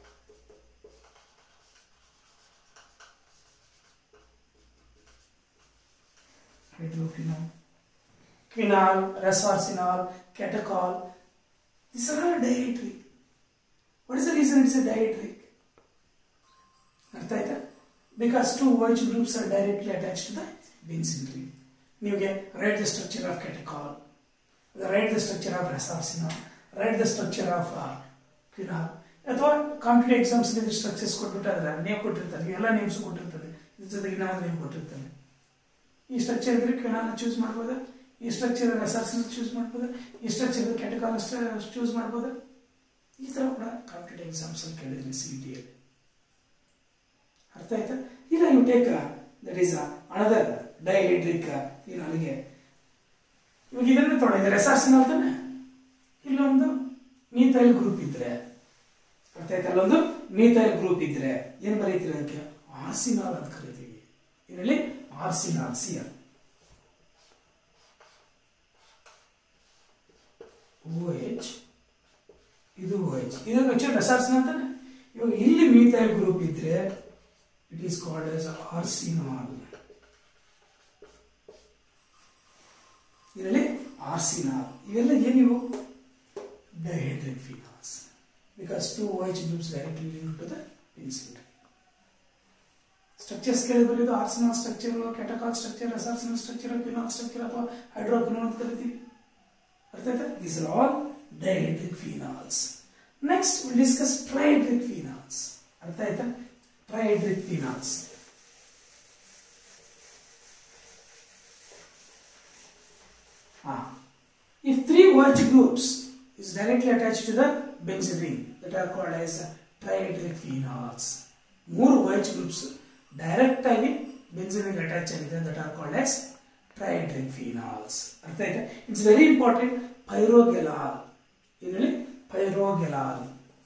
hydroquinone, quinol, resorcinol, catechol. These are all dietary. What is the reason it's a dietary? ಅರ್ಥ ಆಯ್ತಾ because two OH groups are directly attached to the benzene ring. ನಿಮಗೆ write the structure of catechol, write the structure of resorcinol, write the structure of uh, quinol. ಅಥವಾ ಕಾಂಪಿಟೇಟಿವ್ ಎಕ್ಸಾಮ್ಸ್ ಸ್ಟ್ರಕ್ಚರ್ಸ್ ಕೊಟ್ಬಿಟ್ಟು ಅದರ ನೇಮ್ ಕೊಟ್ಟಿರ್ತಾರೆ ಎಲ್ಲ ನೇಮ್ಸ್ ಕೊಟ್ಟಿರ್ತಾರೆ ಇದ್ರ ಜೊತೆಗೆ ಇನ್ನೊಂದು ನೇಮ್ ಕೊಟ್ಟಿರ್ತಾರೆ ಈ ಸ್ಟ್ರಕ್ಚರ್ ಇದ್ರೆ ಕ್ವಿನಾಲ್ ಚೂಸ್ ಮಾಡ್ಬೋದಾ ಈ ಸ್ಟ್ರಕ್ಚರ್ ರೆಸರ್ಸನ್ ಚೂಸ್ ಮಾಡ್ಬೋದಾ ಈ ಸ್ಟ್ರಕ್ಚರ್ ಕ್ಯಾಟಕಾಲ್ ಚೂಸ್ ಮಾಡ್ಬೋದಾ ಈ ಥರ ಕೂಡ ಕಾಂಪಿಟೇಟಿವ್ ಎಕ್ಸಾಮ್ಸ್ ಅಲ್ಲಿ ಕೇಳಿದ್ರೆ ಸಿ ಟಿ ಅಲ್ಲಿ ಅರ್ಥ ಆಯ್ತಾ ಇಲ್ಲ you take that is another dihydric ಫಿನಾಲ್ಗೆ ಇವಾಗ ಇದನ್ನ ತೊಗೊಂಡಿದೆ ರೆಸಾರ್ಸಿನಲ್ ತಾನೆ ಇಲ್ಲೊಂದು ಮೀಥೈಲ್ ಗ್ರೂಪ್ ಇದ್ರೆ ಅರ್ಥ ಆಯ್ತಾ ಅಲ್ಲೊಂದು ಮೀಥೈಲ್ ಗ್ರೂಪ್ ಇದ್ರೆ ಏನ್ ಬರೀತೀರಿ ಅದಕ್ಕೆ ಆರ್ಸಿನಾಲ್ ಅಂತ ಕರಿತೀವಿ ಇದರಲ್ಲಿ orcinol C L O H ಇದು ಓ ಎಚ್ ಇದು ಆಕ್ಚುಲಿ ರೆಸಾರ್ಸಿನ ಅಂತಾನೆ ಇವಾಗ ಇಲ್ಲಿ ಮೀಥೈಲ್ ಗ್ರೂಪ್ ಇದ್ರೆ it is called as orcinol ಇದರಲ್ಲಿ ಆರ್ಸಿನಾಲ್ ಇವೆಲ್ಲ ಏನಿವು dihydric phenols because two O H groups directly link to the ಇನ್ಸಿಲ್ ಸ್ಟ್ರಕ್ಚರ್ಸ್ ಕೇಳಿದ್ರೆ ಇದು orcinol structure catechol structure resorcinol structure quinol structure ಅಥವಾ ಹೈಡ್ರೋಕ್ವಿನಾಲ್ ಅಂತ ಕರಿತೀವಿ ಅರ್ಥ ಆಯ್ತಾ these are all dihydric phenols next will discuss trihydric phenols ಅರ್ಥ ಆಯ್ತಾ trihydric phenols If three OH groups is directly attached to the benzene ring that are called as trihydric phenols. ಮೂರು OH groups ಡೈರೆಕ್ಟ್ ಆಗಿ ಬೆನ್ಸಿನಿಗೆ ಅಟ್ಯಾಚ್ ಆಗಿದೆ that are called as trihydric phenols ಅರ್ಥ ಆಯ್ತಾ ಇಟ್ಸ್ ವೆರಿ ಇಂಪಾರ್ಟೆಂಟ್ ಪೈರೋಗೆಲಾಲ್ ಏನು ಹೇಳಿ pyrogallol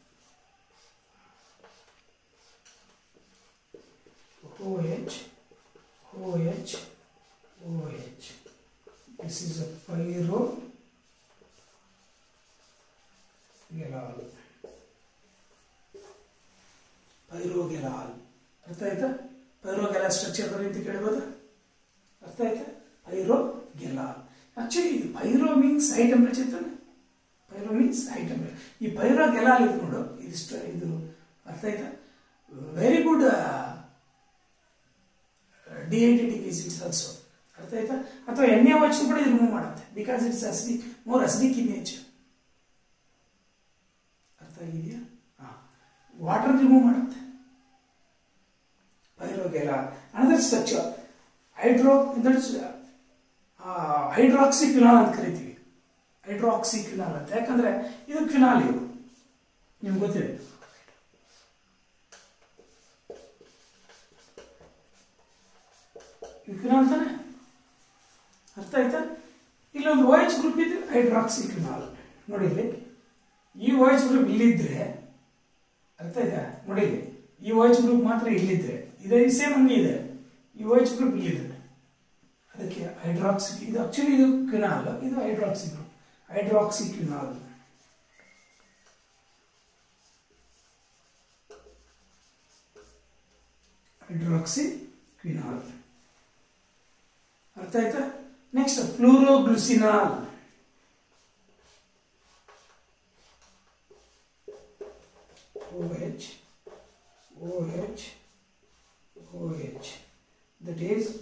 O H O H O H this is a pyrogallol pyrogallol ಅರ್ಥ ಆಯ್ತಾ ಪೈರೋಗೆಲಾಲ್ ಸ್ಟ್ರಕ್ಚರ್ ಬರೀ ಅಂತ ಕೇಳ್ಬೋದಾ ಅರ್ಥ ಆಯ್ತಾ ಪೈರೋಗೆಲಾಲ್ ಆಕ್ಚುಲಿ ಇದು ಪೈರೋ ಮೀನ್ಸ್ ಹೈ ಟೆಂಪರೇಚರ್ ತಾನೆ ಪೈರೋ ಮೀನ್ಸ್ ಹೈ ಟೆಂಪರೇಚರ್ ಈ ಪೈರೋಗೆಲಾಲ್ ಇದು ನೋಡು ಇದಿಷ್ಟು ಇದು ಅರ್ಥ ಆಯ್ತಾ very good dehydrating agents also ಅರ್ಥ ಆಯ್ತಾ ಅಥವಾ ಎಣ್ಣೆ ವಾಚ್ ಕೂಡ ಇದು ರಿಮೂವ್ ಮಾಡುತ್ತೆ because it's acidic more acidic in nature ಅರ್ಥ ಆಗಿದೆಯಾ ಹಾಂ ವಾಟರ್ ರಿಮೂವ್ ಮಾಡುತ್ತೆ ಪೈರೋ ಹೈಡ್ರೋಗೆಲ another structure hydro that is hydroxy quinol ಅಂತ ಕರಿತೀವಿ ಹೈಡ್ರಾಕ್ಸಿ ಕ್ವಿನಾಲ್ ಅಂತ ಯಾಕಂದ್ರೆ ಇದು ಕ್ವಿನಾಲ್ ಇವು ನಿಮ್ಗೆ ಗೊತ್ತಿದೆ ಇದು ಕ್ವಿನಾಲ್ ತಾನೆ ಅರ್ಥ ಆಯ್ತಾ ಇಲ್ಲೊಂದು ಓ ಎಚ್ ಗ್ರೂಪ್ ಇದ್ರೆ ಹೈಡ್ರಾಕ್ಸಿ ಕ್ವಿನಾಲ್ ನೋಡಿ ಇಲ್ಲಿ ಈ ಓ ಎಚ್ ಗ್ರೂಪ್ ಇಲ್ಲಿದ್ರೆ ಅರ್ಥ ಆಯ್ತಾ ನೋಡಿ ಇಲ್ಲಿ ಈ ಓ ಎಚ್ ಗ್ರೂಪ್ ಮಾತ್ರ ಇಲ್ಲಿದ್ರೆ ಇದೆ ಸೇಮ್ ಹಂಗೆ ಇದೆ ಈ ಓ ಎಚ್ ಗ್ರೂಪ್ ಇಲ್ಲಿದೆ ಅದಕ್ಕೆ ಹೈಡ್ರಾಕ್ಸಿ ಇದು ಆಕ್ಚುಲಿ ಇದು ಕ್ವಿನಾಲ್ ಇದು hydroxy group hydroxy quinol hydroxy quinol ಅರ್ಥ ಆಯ್ತಾ next phloroglucinol OH OH OH that is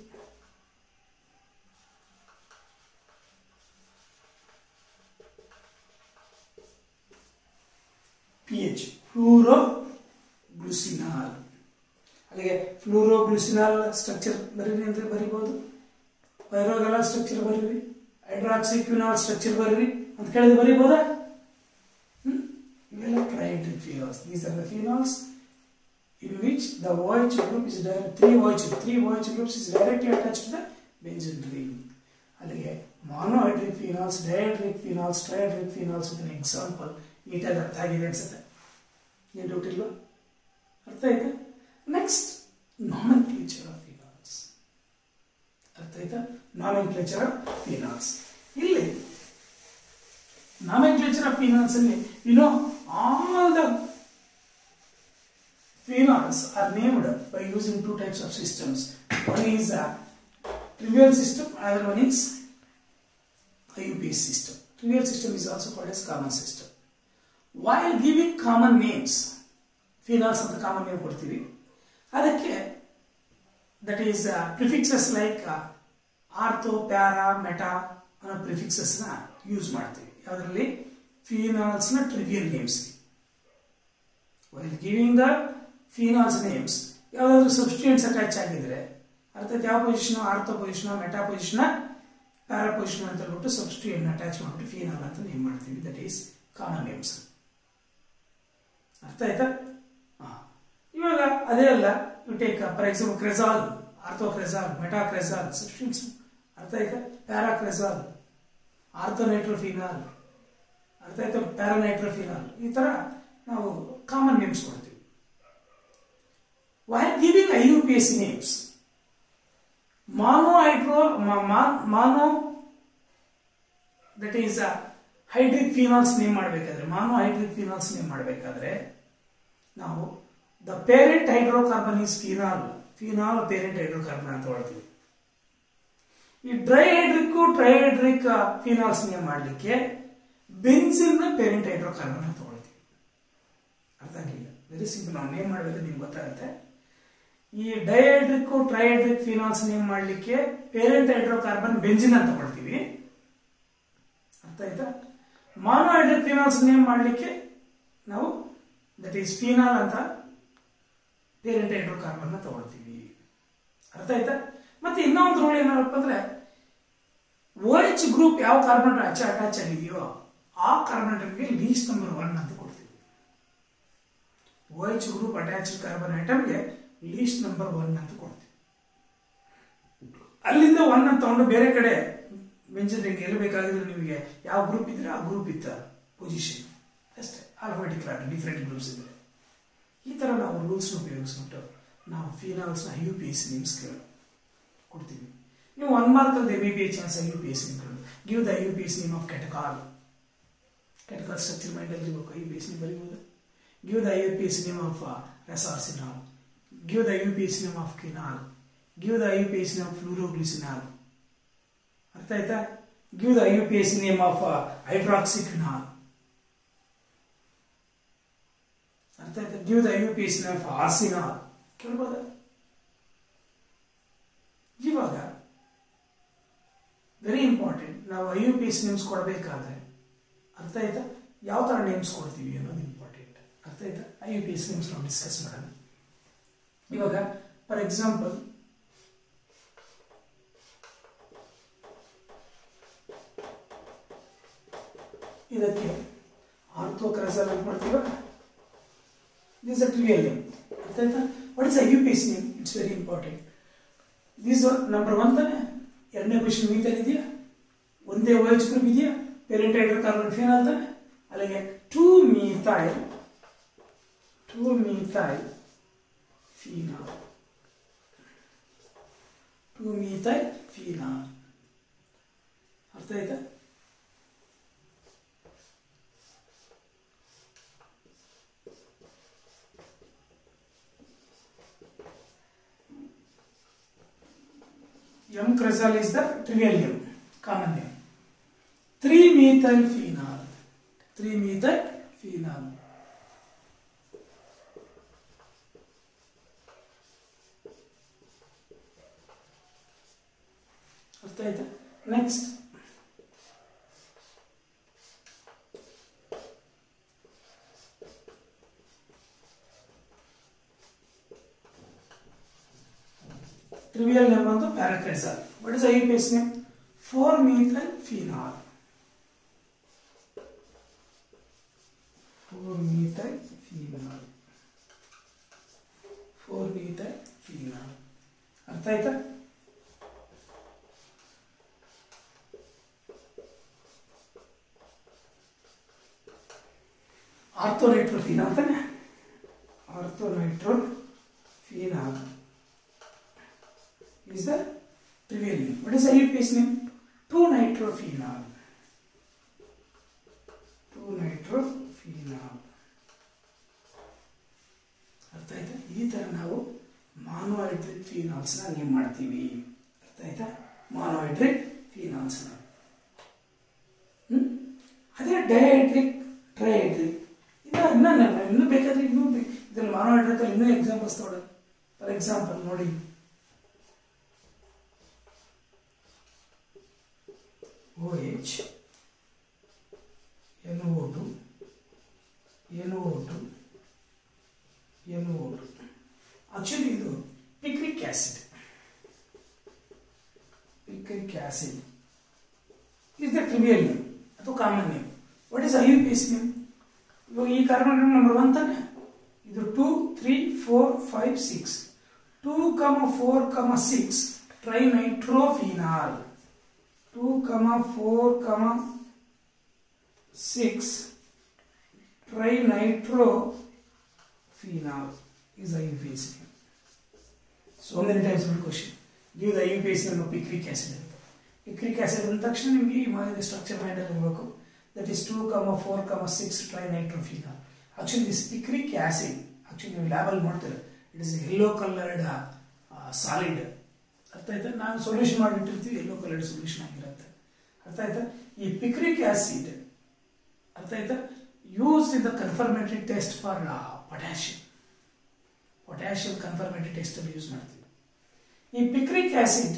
pH phloroglucinol ಅಲ್ಲಿಗೆ ಫ್ಲೂರೋಗ್ಲುಸಿನಾಲ್ ಸ್ಟ್ರಕ್ಚರ್ ಬರೀರಿ ಅಂತ ಬರಿಬೋದು ಪೈರೋಗಲ ಸ್ಟ್ರಕ್ಚರ್ ಬರೀರಿ ಹೈಡ್ರಾಕ್ಸಿಕ್ವಿನಾಲ್ ಸ್ಟ್ರಕ್ಚರ್ ಬರೀರಿ ಅಂತ ಕೇಳಿದ್ರೆ ಬರೀಬೋದಾ ಹ್ಮ್? ಇವೆಲ್ಲ ಟ್ರೈಡ್ phenols these are the phenols in which the OH group is direct, three OH three OH groups is directly attached to the benzene ring. ಅಲ್ಲಿಗೆ monohydric phenols dihydric phenols trihydric phenols with example ನೀಟಾಗಿ ಅರ್ಥ ಆಗಿದೆ ಅನ್ಸುತ್ತೆ ಏನು ಡೌಟ್ ಇಲ್ವಾ ಅರ್ಥ ಆಯ್ತಾ next nomenclature of phenols ಅರ್ಥ ಆಯ್ತಾ ನಾಮನ್ ಕ್ಲೇಚರ್ ಆಫ್ ಫಿನಾಲ್ಸ್ ಇಲ್ಲಿ ನಾಮನ್ ಕ್ಲೇಚರ್ ಆಫ್ ಫಿನಾಲ್ಸ್ ಅಲ್ಲಿ you know all the phenols are named by using two types of systems. One is a trivial system, another one is IUPAC system. Trivial system is also called as common system. While giving common names, phenols ಅಂತ ಕಾಮನ್ ನೇಮ್ ಕೊಡ್ತೀವಿ ಅದಕ್ಕೆ that is prefixes like ortho para meta ಅನ್ನೋ ಪ್ರಿಫಿಕ್ಸಸ್ನ ಯೂಸ್ ಮಾಡ್ತೀವಿ ಯಾವುದರಲ್ಲಿ ಫಿನಾಲ್ಸ್ನ trivial names while giving the phenols names ಯಾವುದಾದ್ರೂ ಸಬ್ಸ್ಟಿಟ್ಯೂಯೆಂಟ್ಸ್ ಅಟ್ಯಾಚ್ ಆಗಿದ್ರೆ ಅರ್ಥಾತ್ ಯಾವ position ortho position meta position para position ಅಂತ ಹೇಳ್ಬಿಟ್ಟು ಸಬ್ಸ್ಟಿಟ್ಯೂಯೆಂಟ್ ಅಟ್ಯಾಚ್ ಮಾಡಿಬಿಟ್ಟು ಫಿನಾಲ್ ಅಂತ ನೇಮ್ ಮಾಡ್ತೀವಿ ದಟ್ ಈಸ್ ಕಾಮನ್ ನೇಮ್ಸ್ ಅರ್ಥ ಆಯ್ತಾ ಹಾಂ ಇವಾಗ ಅದೇ ಅಲ್ಲ you take for example cresol ortho cresol meta cresol ಸಬ್ಸ್ಟಿಟ್ಯೂಯೆಂಟ್ಸ್ ಅರ್ಥ ಆಯ್ತಾ ಪ್ಯಾರಾ ಕ್ರೆಸಾಲ್ ಆರ್ಥೋನೈಟ್ರೋಫಿನಾಲ್ ಅರ್ಥ ಆಯ್ತಾ ಪ್ಯಾರಾನೈಟ್ರೋಫಿನಾಲ್ ಈ ಥರ ನಾವು ಕಾಮನ್ ನೇಮ್ಸ್ ಕೊಡ್ತೀವಿ while giving IUPAC names, monohydro, ma- ma- mono that is a hydric phenols name ಮಾಡಬೇಕಾದ್ರೆ ಮಾನೋ ಹೈಡ್ರಿಕ್ ಫಿನಾಲ್ಸ್ ನೇಮ್ ಮಾಡಬೇಕಾದ್ರೆ ನಾವು the parent hydrocarbon is phenol phenol parent hydrocarbon ಅಂತ ಹೇಳ್ತೀವಿ ಈ di hydric trihydric phenols name ಮಾಡಲಿಕ್ಕೆ ಬೆನ್ಸಿನ್ ಪೇರೆಂಟ್ ಹೈಡ್ರೋಕಾರ್ಬನ್ ಅಂತ ತಗೊಳ್ತೀವಿ ಅರ್ಥ ಆಗಲಿಲ್ಲ ವೆರಿ ಸಿಂಪಲ್ ನಾವು ನೇಮ್ ಮಾಡಬೇಕಾದ್ರೆ ನಿಮ್ಗೆ ಗೊತ್ತಾಗುತ್ತೆ ಈ ಡೈಹೈಡ್ರಿಕ್ ಟ್ರೈಹೈಡ್ರಿಕ್ ಫಿನಾಲ್ಸ್ ನೇಮ್ ಮಾಡಲಿಕ್ಕೆ ಪೇರೆಂಟ್ ಹೈಡ್ರೋಕಾರ್ಬನ್ ಬೆಂಜಿನ್ ಅಂತ ಕೊಡ್ತೀವಿ ಅರ್ಥ ಆಯ್ತಾ ಮಾನೋಹೈಡ್ರಿಕ್ ಫಿನಾಲ್ಸ್ ನೇಮ್ ಮಾಡಲಿಕ್ಕೆ ನಾವು ದಟ್ ಈಸ್ ಫಿನಾಲ್ ಅಂತ ಪೇರೆಂಟ್ ಹೈಡ್ರೋಕಾರ್ಬನ್ ತಗೊಳ್ತೀವಿ ಅರ್ಥ ಆಯ್ತಾ ಮತ್ತೆ ಇನ್ನೊಂದು ರೂಲ್ ಏನಪ್ಪ ಅಂದ್ರೆ ಓ ಎಚ್ ಗ್ರೂಪ್ ಯಾವ ಕಾರ್ಬನ್ ಅಚ್ಚ ಅಟ್ಯಾಚ್ ಆಗಿದೆಯೋ ಆ ಕಾರ್ಬನ್ ಲೀಸ್ಟ್ ನಂಬರ್ ಒನ್ ಅಂತ ಕೊಡ್ತೀವಿ O H group attach carbon ಐಟಮ್ಗೆ ಲೀಸ್ಟ್ ನಂಬರ್ ಒನ್ ಅಂತ ಕೊಡ್ತೀವಿ ಅಲ್ಲಿಂದ ಒನ್ ಅಂತ ತಗೊಂಡು ಬೇರೆ ಕಡೆ ಮೆಂಜಿನ ಎಲ್ಲಿ ಬೇಕಾಗಿದ್ರೆ ನಿಮಗೆ ಯಾವ ಗ್ರೂಪ್ ಇದ್ರೆ ಆ ಗ್ರೂಪ್ ಇತ್ತ ಪೊಸಿಷನ್ ಅಷ್ಟೇ ಆಲ್ಫಾಬೆಟಿಕ್ ಆರ್ಡರ್ ಡಿಫ್ರೆಂಟ್ ಗ್ರೂಪ್ಸ್ ಇದ್ರೆ ಈ ಥರ ನಾವು ರೂಲ್ಸ್ನ ಉಪಯೋಗಿಸ್ಬಿಟ್ಟು ನಾವು ಫಿನಾಲ್ಸ್ನ ಯು ಪಿ ಎಸ್ ನೇಮ್ಸ್ ಕೊಡ್ತೀವಿ ನೀವು ಒನ್ ಮಾರ್ಕಲ್ಲಿ ಬಿ ಬಿ chance U P S name give the U P S name of catechol catechol structure ಮೈಂಡಲ್ಲಿ ಇರಬೇಕು ಯು ಪಿ ಎಸ್ ನೇಮ್ ಬರೀಬೋದು give the U P S name of resorcinol give the U P S name of quinol give the U P S name of phloroglucinol ಅರ್ಥ ಆಯ್ತಾ give the U P S name of ಹೈಡ್ರಾಕ್ಸಿಕ್ವಿನಾಲ್ ಅರ್ಥ ಆಯ್ತಾ give the U P S name of orcinol ಕೇಳ್ಬೋದ ಇವಾಗ ವೆರಿ ಇಂಪಾರ್ಟೆಂಟ್ ನಾವು I U P S names ಕೊಡಬೇಕಾದ್ರೆ ಅರ್ಥ ಆಯ್ತಾ ಯಾವ ಥರ ನೇಮ್ಸ್ ಕೊಡ್ತೀವಿ ಅನ್ನೋದು ಇಂಪಾರ್ಟೆಂಟ್ ಅರ್ಥ ಆಯ್ತಾ I U P S names ನಾವು ಡಿಸ್ಕಸ್ ಮಾಡೋಣ ಇವಾಗ ಫಾರ್ ಎಕ್ಸಾಂಪಲ್ ಇದಕ್ಕೆ ಆರ್ಥೋಕ್ರೈಸಲ್ ಅಂತ ಮಾಡ್ತೀವ ದಿಸ್ ಅ ಟ್ರಿವಿಯಲ್ ನೇಮ್ ಅರ್ಥ ಆಯ್ತಾ what is a U P S name it's very important these number one ತಾನೆ ಎರಡನೇ ಕ್ವಶನ್ ಮೀತಲ್ ಇದೆಯಾ ಒಂದೇ ಓಎಚ್ ಗ್ರೂಪ್ ಇದೆಯಾ ಪೇರೆಂಟ್ ಹೈಡ್ರೋಕಾರ್ಬನ್ ಫಿನಾಲ್ ತಾನೆ ಅಲ್ಲಿಗೆ two methyl two methyl phenol two methyl phenol ಅರ್ಥ ಆಯ್ತಾ M cresol is the trivial name, common name. 3-methyl phenol. 3-methyl phenol. ಅರ್ಥ ಆಯ್ತಾ next trivial name of the paracresol. What is the IUPAC name? 4-methyl phenol. 4-methyl phenol. 4-methyl phenol. ಅರ್ಥ ಆಯ್ತಾ ಆರ್ಥೋನೈಟ್ರೋಫೀನ್ ಅಂತಾನೆ ಆರ್ಥೋನೈಟ್ರೋಫೀನಾಲ್ is the trivial name. What is the IUPAC name? 2-nitrophenol. 2-nitrophenol. ಅರ್ಥ ಆಯ್ತಾ ಈ ಥರ ನಾವು ಮಾನೋಹೈಡ್ರಿಕ್ ಫೀನಾಲ್ಸ್ನ ನೇಮ್ ಮಾಡ್ತೀವಿ ಅರ್ಥ ಆಯ್ತಾ ಮಾನೋಹೈಡ್ರಿಕ್ ಫೀನಾಲ್ಸ್ನ ಹ್ಮ್ ಅದೇ ಡೈಹೈಡ್ರಿಕ್ ಟ್ರೈಹೈಡ್ರಿಕ್ ಇಲ್ಲ ಇನ್ನೂ ಇನ್ನೂ ಬೇಕಾದ್ರೆ ಇನ್ನೂ ಇದ್ರಲ್ಲಿ ಮಾನೋಹೈಡ್ರಿಕಲ್ಲಿ ಇನ್ನೂ ಎಕ್ಸಾಂಪಲ್ಸ್ ತೊಗೊಳ್ಳೋದು ಫಾರ್ ಎಕ್ಸಾಂಪಲ್ ನೋಡಿ OH, NO2, NO2, NO2. Actually, ಇದು picric acid picric acid is the trivial name ಅಥವಾ common name what is I U P S name ಇವಾಗ ಈ ಕಾರ್ಬನ್ ನಂಬರ್ ಒನ್ ತಾನೆ ಇದು two three four five six two comma four comma six trinitrophenol 2 comma 4 comma 6 trinitrophenol is the IUPAC name. So many times one question. Give the IUPAC name of picric acid. Picric acid ಅಂದ ತಕ್ಷಣ ನಿಮಗೆ ಈ ಸ್ಟ್ರಕ್ಚರ್ ಮೈಂಡಲ್ಲಿ ಇರಬೇಕು that is two comma four comma six trinitrophenol actually this picric acid actually ನೀವು ಲ್ಯಾಬಲ್ಲಿ ನೋಡ್ತೀರ it is yellow coloured solid ಅರ್ಥ ಆಯ್ತಾ ನಾವು ಸೊಲ್ಯೂಷನ್ ಮಾಡಿಟ್ಟಿರ್ತೀವಿ ಎಲ್ಲೋ ಕಲರ್ಡ್ ಸೊಲ್ಯೂಷನ್ ಆಗಿರುತ್ತೆ ಅರ್ಥ ಆಯ್ತಾ ಈ ಪಿಕ್ರಿಕ್ ಆಸಿಡ್ ಅರ್ಥ ಆಯ್ತಾ use in the confirmatory test for potassium potassium confirmatory test ಅಲ್ಲಿ ಯೂಸ್ ಮಾಡ್ತೀವಿ ಈ picric acid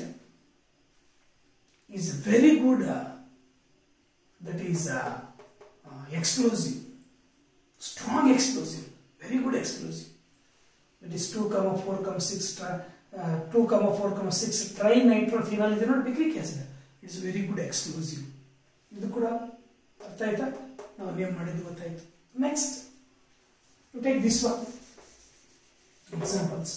is very good that is explosive strong explosive very good explosive that is two comma four comma six two comma four comma six tri nitrophenol ಇದೆ ನೋಡಿ picric acid it's very good exclusive ಇದು ಕೂಡ ಅರ್ಥ ಆಯ್ತಾ ನಾವು ನೇಮ್ ಮಾಡಿದ್ದು ಗೊತ್ತಾಯ್ತು next you take this one examples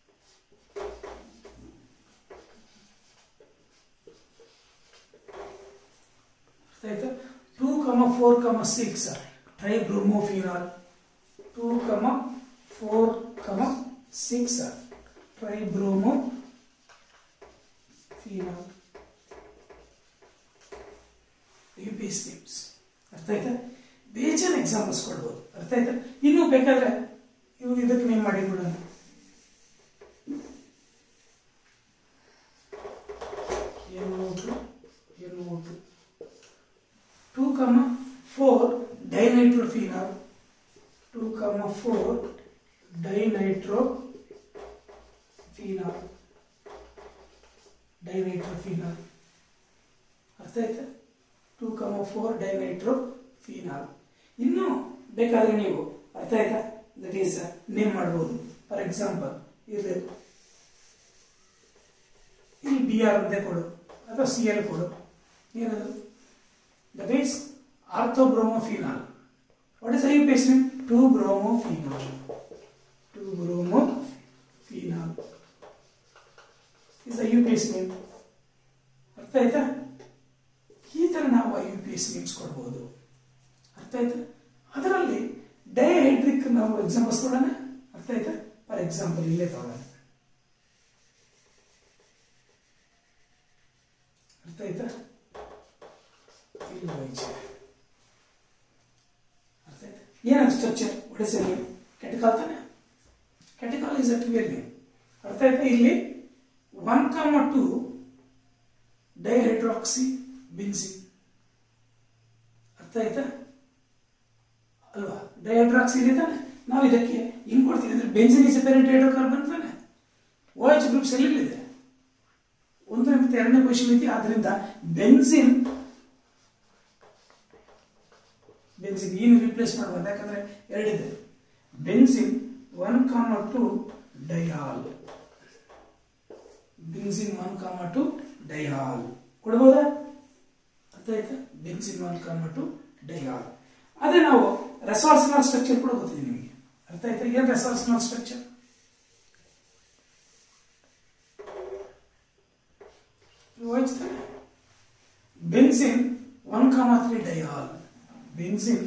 ಅರ್ಥ ಆಯ್ತಾ two comma four comma six tribromophenol two comma four comma six tribromo phenol U P S names ಅರ್ಥ ಆಯ್ತಾ ಬೇಜಾನ್ ಎಕ್ಸಾಂಪಲ್ಸ್ ಕೊಡ್ಬೋದು ಅರ್ಥ ಆಯ್ತಾ ಇನ್ನೂ ಬೇಕಾದ್ರೆ ಇವು ಇದಕ್ಕೆ ನೇಮ್ ಮಾಡಿ ಬಿಡೋಣ ಏನು ಏನು two comma four dinitrophenol two comma four dinitro phenol dinitrophenol ಅರ್ಥ ಆಯ್ತಾ two comma four dinitro phenol ಇನ್ನು ಬೇಕಾದ್ರೆ ನೀವು ಅರ್ಥ ಆಯ್ತಾ ದಟ್ ಈಸ್ ನೇಮ್ ಮಾಡ್ಬೋದು ಫಾರ್ ಎಕ್ಸಾಂಪಲ್ ಇದು ಬಿ ಆರ್ ಒಂದೇ ಕೊಡು ಅಥವಾ ಸಿ ಎಲ್ ಕೊಡು ಏನದು that is orthobromophenol what is I U P S name two bromophenol two bromophenol is I U P S name ಅರ್ಥ ಆಯ್ತಾ ಈ ಥರ ನಾವು I U P S names ಕೊಡ್ಬೋದು ಅರ್ಥ ಆಯ್ತಾ ಅದರಲ್ಲಿ ಡೈಹೈಡ್ರಿಕ್ ನಾವು ಎಕ್ಸಾಂಪಲ್ಸ್ ಕೊಡೋಣ ಅರ್ಥ ಆಯ್ತಾ ಫಾರ್ ಎಕ್ಸಾಂಪಲ್ ಇಲ್ಲೇ ತಗೊಳ್ಳೋಣ ಅರ್ಥ ಆಯ್ತಾ ಇಲ್ಲಿ ವೈಜ್ ಅರ್ಥ ಆಯ್ತಾ ಏನದು ಸ್ಟ್ರಕ್ಚರ್ ಒಡಿಸಿ ಕೆಟಕಾಲ್ ತಾನೆ catechol is a trivial name ಅರ್ಥ ಆಯ್ತಾ ಇಲ್ಲಿ ಒನ್ ಕಾಮ ಟು ಡೈಹೈಡ್ರಾಕ್ಸಿ ಬಿನ್ಸಿನ್ ಅರ್ಥ ಆಯ್ತಾ ಅಲ್ವಾ ಡೈಹೈಡ್ರಾಕ್ಸಿ ಇದೆ ತಾನೆ ನಾವು ಇದಕ್ಕೆ ಹಿಂಗ್ ಕೊಡ್ತೀವಿ ಅಂದ್ರೆ ಬೆಂಜಿನ್ ಇಸ್ ಪೇರೆಂಟ್ ಹೈಡ್ರೋಕಾರ್ಬನ್ ತಾನೆ ಓ ಎಚ್ ಗ್ರೂಪ್ಸ್ ಎಲ್ಲಿದೆ ಒಂದು ಮತ್ತು ಎರಡನೇ ಕ್ವಶನ್ ಐತಿ ಆದ್ರಿಂದ ಬೆನ್ಸಿನ್ ಬೆನ್ಸಿನ್ ಏನು ರಿಪ್ಲೇಸ್ ಮಾಡ್ಬೋದು ಯಾಕಂದ್ರೆ ಎರಡಿದೆ benzene one comma two diol benzene one comma two diol ಕೊಡ್ಬೋದಾ ಅರ್ಥ ಆಯ್ತಾ benzene one comma two diol ಅದೇ ನಾವು ರೆಸಾರ್ಸ್ನಲ್ ಸ್ಟ್ರಕ್ಚರ್ ಕೂಡ ಗೊತ್ತಿದೆ ನಿಮಗೆ ಅರ್ಥ ಆಯ್ತಾ ಏನ್ resorcinol structure benzene one comma three diol benzene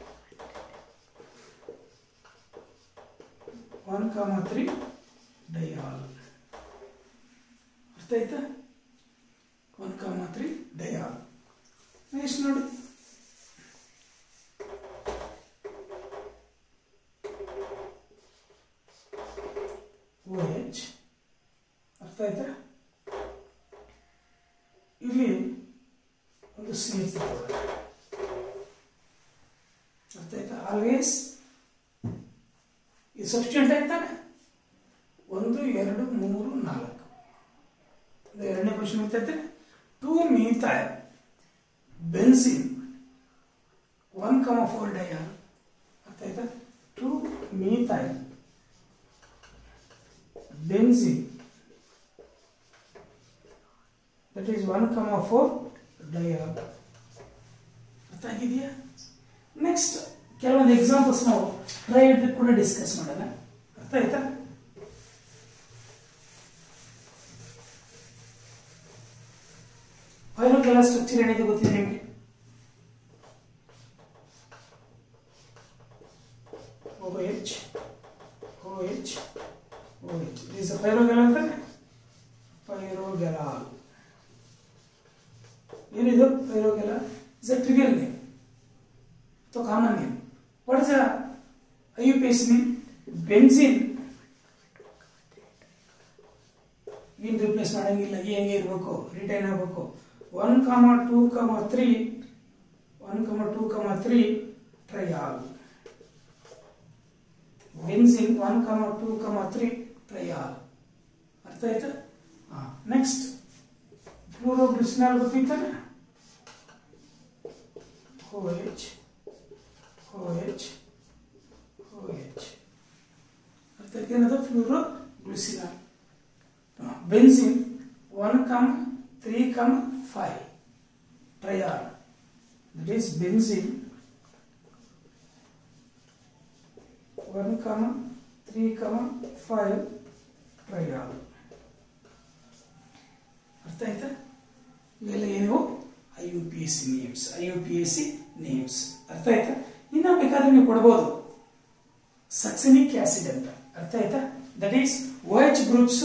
one comma three diol ಅರ್ಥ ಆಯ್ತಾ one comma three dial next ನೋಡಿ ಓ ಎಚ್ ಅರ್ಥ ಆಯ್ತಾ ಇಲ್ಲಿ ಒಂದು ಸಿ ಎಚ್ ಅರ್ಥ ಆಯ್ತಾ ಆಲ್ವೇಸ್ ಇದು ಸಬ್ಸ್ಟೆಂಟ್ ಆಯ್ತಾನೆ ಒಂದು ಎರಡು ಮೂರು ನಾಲ್ಕು ಇದು ಎರಡನೇ ಕ್ವಶನ್ ಗೊತ್ತೈತೆ two methyl benzene one comma four diol ಅರ್ಥ ಆಯ್ತಾ two methyl benzene that is one comma four diol ಅರ್ಥ ಆಗಿದೆಯಾ ನೆಕ್ಸ್ಟ್ ಕೆಲವೊಂದು ಎಕ್ಸಾಂಪಲ್ಸ್ ನಾವು ಟ್ರೈ ಕೂಡ ಡಿಸ್ಕಸ್ ಮಾಡೋಣ ಅರ್ಥ ಆಯ್ತಾ ಪೈರೋಕೆಲ ಸ್ಟ್ರಕ್ಚರ್ ಏನಿದೆ ಗೊತ್ತಿದೆ ನಿಮಗೆ OH OH OH is a ಪೈರೋಗೆಲ ಅಂತಾನೆ ಪೈರೋಗೆಲ ಏನಿದು pyrogallol is a trivial name ಅಥವಾ common name what is a I U P S name benzene ಏನು ರಿಪ್ಲೇಸ್ ಮಾಡಂಗಿಲ್ಲ ಈ ಹೆಂಗೆ ಇರಬೇಕು ರಿಟೈನ್ ಆಗಬೇಕು one comma two comma three one comma two comma three triol benzene one comma two comma three triol ಅರ್ಥ ಆಯ್ತಾ ಹಾಂ ನೆಕ್ಸ್ಟ್ ಫ್ಲೂರೋಗ್ಲಿಸಿನಾಲ್ ಗೊತ್ತಿತ್ತಾನೆ O H O H O H ಅರ್ಥ ಆಯ್ತು ಏನದು phloroglucinol benzene one comma three comma five triol that is benzene one comma three comma five triol ಅರ್ಥ ಆಯ್ತಾ ಇವೆಲ್ಲ ಏನು I U P S C names I U P S C names ಅರ್ಥ ಆಯ್ತಾ ಇನ್ನ ಬೇಕಾದ್ರೆ ನೀವು ಕೊಡ್ಬೋದು ಸಕ್ಸನಿಕ್ ಆಸಿಡ್ ಅಂತ ಅರ್ಥ ಆಯ್ತಾ that is O H groups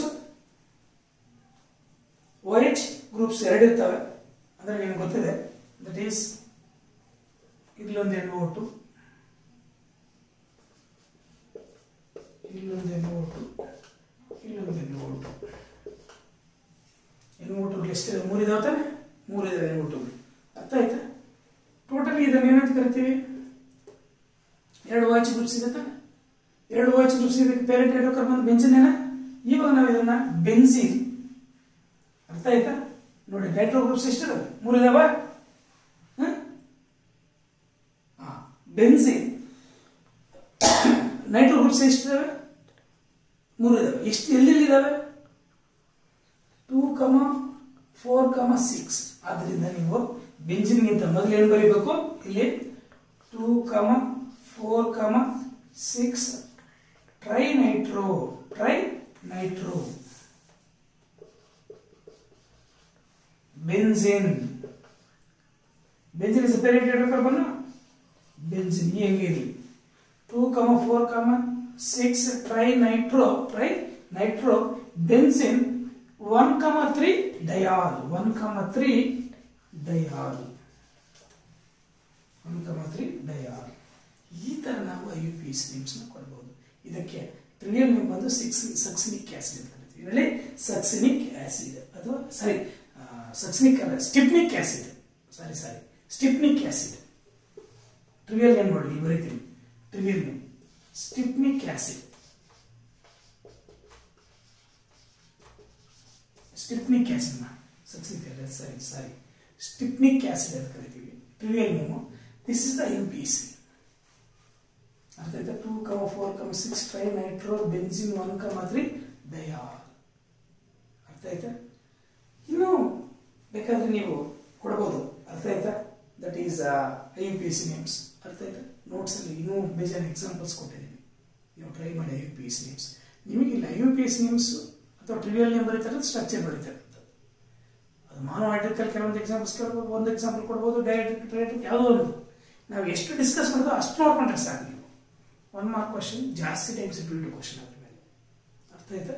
O H groups ಎರಡು ಇರ್ತವೆ ಅಂದ್ರೆ ನಿಮ್ಗೆ ಗೊತ್ತಿದೆ ದಟ್ ಈಸ್ ಇಲ್ಲೊಂದು ಎನ್ ಓಟು ಇಲ್ಲೊಂದು ಎನ್ ಓಟು ಇಲ್ಲೊಂದು ಎನ್ ಓಟು ಎನ್ ಓಟುಗಳು ಎಷ್ಟಿದೆ ಮೂರು ಇದಾವೆ ತಾನೆ ಮೂರು ಇದಾವೆ ಎನ್ ಓಟುಗಳು ಅರ್ಥ ಆಯ್ತಾ ಟೋಟಲಿ ಇದನ್ನು ಏನಂತ ಕರಿತೀವಿ ಎರಡು ವಾಚ್ ಗ್ರೂಪ್ಸ್ ಇದೆ ತಾನೆ ಎರಡು ವಾಚ್ ಗ್ರೂಪ್ಸ್ ಇದಕ್ಕೆ ಪೇರೆಂಟ್ ಹೈಡ್ರೋಕಾರ್ಬನ್ ಬೆಂಜಿನ್ ಏನ ಇವಾಗ ನಾವು ಇದನ್ನ ಬೆನ್ಸಿನ್ ಅರ್ಥ ಆಯ್ತಾ ನೋಡಿ ನೈಟ್ರೋ ಗ್ರೂಪ್ಸ್ ಎಷ್ಟಿದಾವೆ ಮೂರು ಇದಾವ ಬೆನ್ಸಿನ್ ನೈಟ್ರೋ ಗ್ರೂಪ್ಸ್ ಎಷ್ಟಿದಾವೆ ಮೂರು ಇದಾವೆ ಎಷ್ಟು ಎಲ್ಲೆಲ್ಲಿದ್ದಾವೆ two comma four comma six ಆದ್ರಿಂದ ನೀವು ಬೆಂಜಿನ್ಗಿಂತ ಮೊದಲು ಏನು ಬರೀಬೇಕು ಇಲ್ಲಿ two comma four comma six tri nitro tri nitro benzene benzene is parent hydrocarbon benzene ಈ ಹೆಂಗೆ ಇರಲಿ two comma four comma six tri nitro tri nitro benzene one comma three diol one comma three diol one comma three diol ಈ ಥರ ನಾವು ಐ ಯು ಪಿ ಸ್ಲೀಮ್ಸ್ನ ಕೊಡ್ಬೋದು ಇದಕ್ಕೆ ಟ್ರಿಲಿಯಲ್ ನೇಮ್ ಬಂದು ಸಿಕ್ಸ್ ಸಕ್ಸಿನಿಕ್ ಆಸಿಡ್ ಅಂತ ಕರಿತೀವಿ ಇದರಲ್ಲಿ ಸಕ್ಸಿನಿಕ್ ಆಸಿಡ್ ಅಥವಾ ಸಾರಿ ಸಕ್ಸಿನಿಕ್ ಅಲ್ಲ styphnic acid sorry sorry styphnic acid trivial name ನೋಡಿ ಇಲ್ಲಿ ಬರೀತೀನಿ trivial name styphnic acid styphnic acid succinic sorry sorry styphnic acid ಅಂತ ಕರಿತೀವಿ trivial name this is the U P C ಅರ್ಥ ಆಯ್ತಾ two comma four comma six tri nitro benzene one comma three diol ಅರ್ಥ ಆಯ್ತಾ ಇನ್ನು ಬೇಕಾದ್ರೆ ನೀವು ಕೊಡ್ಬೋದು ಅರ್ಥ ಆಯ್ತಾ that is I U P S C names ಅರ್ಥ ಆಯ್ತಾ ನೋಟ್ಸಲ್ಲಿ ಇನ್ನೂ ಬೇಜಾನ್ ಎಕ್ಸಾಂಪಲ್ಸ್ ಕೊಟ್ಟಿದ್ದೀನಿ ನೀವು ಟ್ರೈ ಮಾಡಿ I U P S names ನಿಮಗೆ ಇಲ್ಲ I U P S names ಅಥವಾ ಟ್ರಿವಿಯಲ್ ನೇಮ್ ಬರೀತಾರೆ ಸ್ಟ್ರಕ್ಚರ್ ಬರೀತಾರೆ ಅದು ಮಾನವ ಆರ್ಟಿಕಲ್ ಕೆಲವೊಂದು ಎಕ್ಸಾಂಪಲ್ಸ್ ಕೇಳ್ಬೋದು ಒಂದು ಎಕ್ಸಾಂಪಲ್ ಕೊಡ್ಬೋದು ಡೈರೆಕ್ಟ್ ಟ್ರೈಟಿಕ್ ಯಾವುದೋ ಒಂದು ನಾವು ಎಷ್ಟು ಡಿಸ್ಕಸ್ ಮಾಡೋದು ಅಷ್ಟು ನೋಡ್ಕೊಂಡ್ರೆ ಸಾಕು ನೀವು ಒನ್ ಮಾರ್ಕ್ ಕ್ವಶನ್ ಜಾಸ್ತಿ ಟೈಮ್ಸ್ ರಿಪೀಟ್ ಕ್ವಶನ್ ಅದ್ರ ಮೇಲೆ ಅರ್ಥ ಆಯ್ತಾ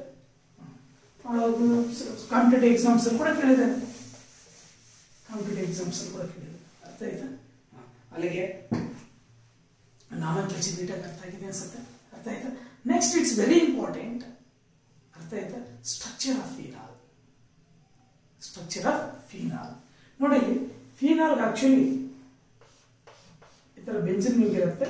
ಕಾಂಪಿಟೇಟಿವ್ ಎಕ್ಸಾಮ್ಸ್ ಕೂಡ ಕೇಳಿದ್ದಾರೆ ಕಾಂಪಿಟೇಟಿವ್ ಎಕ್ಸಾಮ್ಸ್ ಕೂಡ ಕೇಳಿದ್ದಾರೆ ಅರ್ಥ ಆಯ್ತಾ ಹ. ಅಲ್ಲಿಗೆ ನಾಮಂತ್ರ ನೀಟಾಗಿ ಅರ್ಥ ಆಗಿದೆ ಅನ್ಸುತ್ತೆ ಅರ್ಥ ಆಯ್ತಾ ನೆಕ್ಸ್ಟ್ ಇಟ್ಸ್ ವೆರಿ ಇಂಪಾರ್ಟೆಂಟ್ ಅರ್ಥ ಆಯ್ತಾ structure of phenol structure of phenol ನೋಡಿ ಫೀನಾಲ್ಗೆ ಆಕ್ಚುಲಿ ಈ ಥರ ಬೆಂಚಿನ ನಿಮ್ಗಿರುತ್ತೆ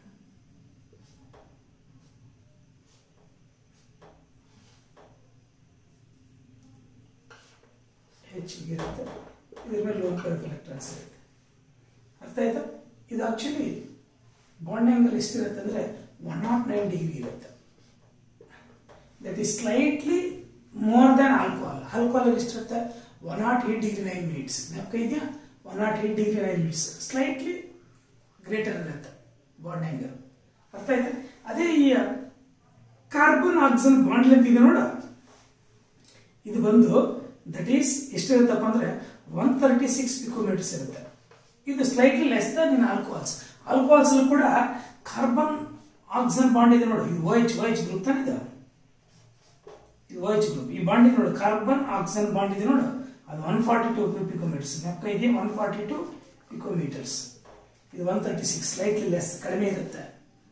ಹೆಚ್ಚಿಗೆ ಇರುತ್ತೆ ಇದ್ರ ಮೇಲೆ ಲೋನ್ ಪೇರ್ ಎಲೆಕ್ಟ್ರಾನ್ಸ್ ಇರುತ್ತೆ ಅರ್ಥ ಆಯ್ತಾ ಇದು ಆಕ್ಚುಲಿ ಬಾಂಡ್ ಆಂಗಲ್ ಎಷ್ಟಿರುತ್ತೆ ಅಂದರೆ ಒನ್ ನಾಟ್ ನೈನ್ ಡಿಗ್ರಿ ಇರುತ್ತೆ that is slightly more than alcohol alcohol ಎಷ್ಟಿರುತ್ತೆ one nought eight degree nine minutes ಜ್ಞಾಪಕ ಇದೆಯಾ one nought eight degree nine minutes slightly greater ಇರುತ್ತೆ ಬಾಂಡ್ ಆಂಗಲ್ ಅರ್ಥ ಆಯ್ತಾ ಅದೇ ಈ ಕಾರ್ಬನ್ ಆಕ್ಸಿಜನ್ ಬಾಂಡ್ ಲೆಂತ್ ಇದೆ ನೋಡ ಇದು ಬಂದು ದಟ್ ಈಸ್ ಎಷ್ಟಿರುತ್ತಪ್ಪ ಅಂದ್ರೆ ಒನ್ ತರ್ಟಿ ಸಿಕ್ಸ್ ಪಿಕೋಮೀಟರ್ಸ್ ಇರುತ್ತೆ ಇದು slightly less than in alcohols alcohols ಕೂಡ ಕಾರ್ಬನ್ ಆಕ್ಸಿಜನ್ ಬಾಂಡ್ ಇದೆ ನೋಡಿ ಇದು O H O H group ತಾನೆ ಇದು ಇದು ಓ ಎಚ್ ಗ್ರೂಪ್ ಈ ಬಾಂಡ್ ಇದೆ ನೋಡಿ ಕಾರ್ಬನ್ ಆಕ್ಸಿಜನ್ ಬಾಂಡ್ ಇದೆ ನೋಡು ಅದು ಒನ್ ಫಾರ್ಟಿ ಟು ಪಿಕೋಮೀಟರ್ಸ್ ಜ್ಞಾಪಕ ಇದೆಯಾ ಒನ್ ಫಾರ್ಟಿ ಟು ಪಿಕೋಮೀಟರ್ಸ್ ಇದು one thirty six slightly less ಕಡಿಮೆ ಇರುತ್ತೆ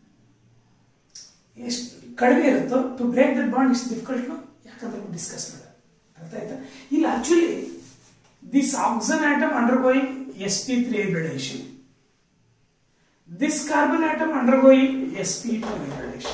ಎಷ್ಟು ಕಡಿಮೆ ಇರುತ್ತೋ to break that bond is difficult ಯಾಕಂದ್ರೆ ಡಿಸ್ಕಸ್ ಮಾಡ ಅರ್ಥ ಆಯ್ತಾ ಇಲ್ಲಿ actually this oxygen atom undergoing S P three hybridisation this carbon atom undergoing S P two hybridisation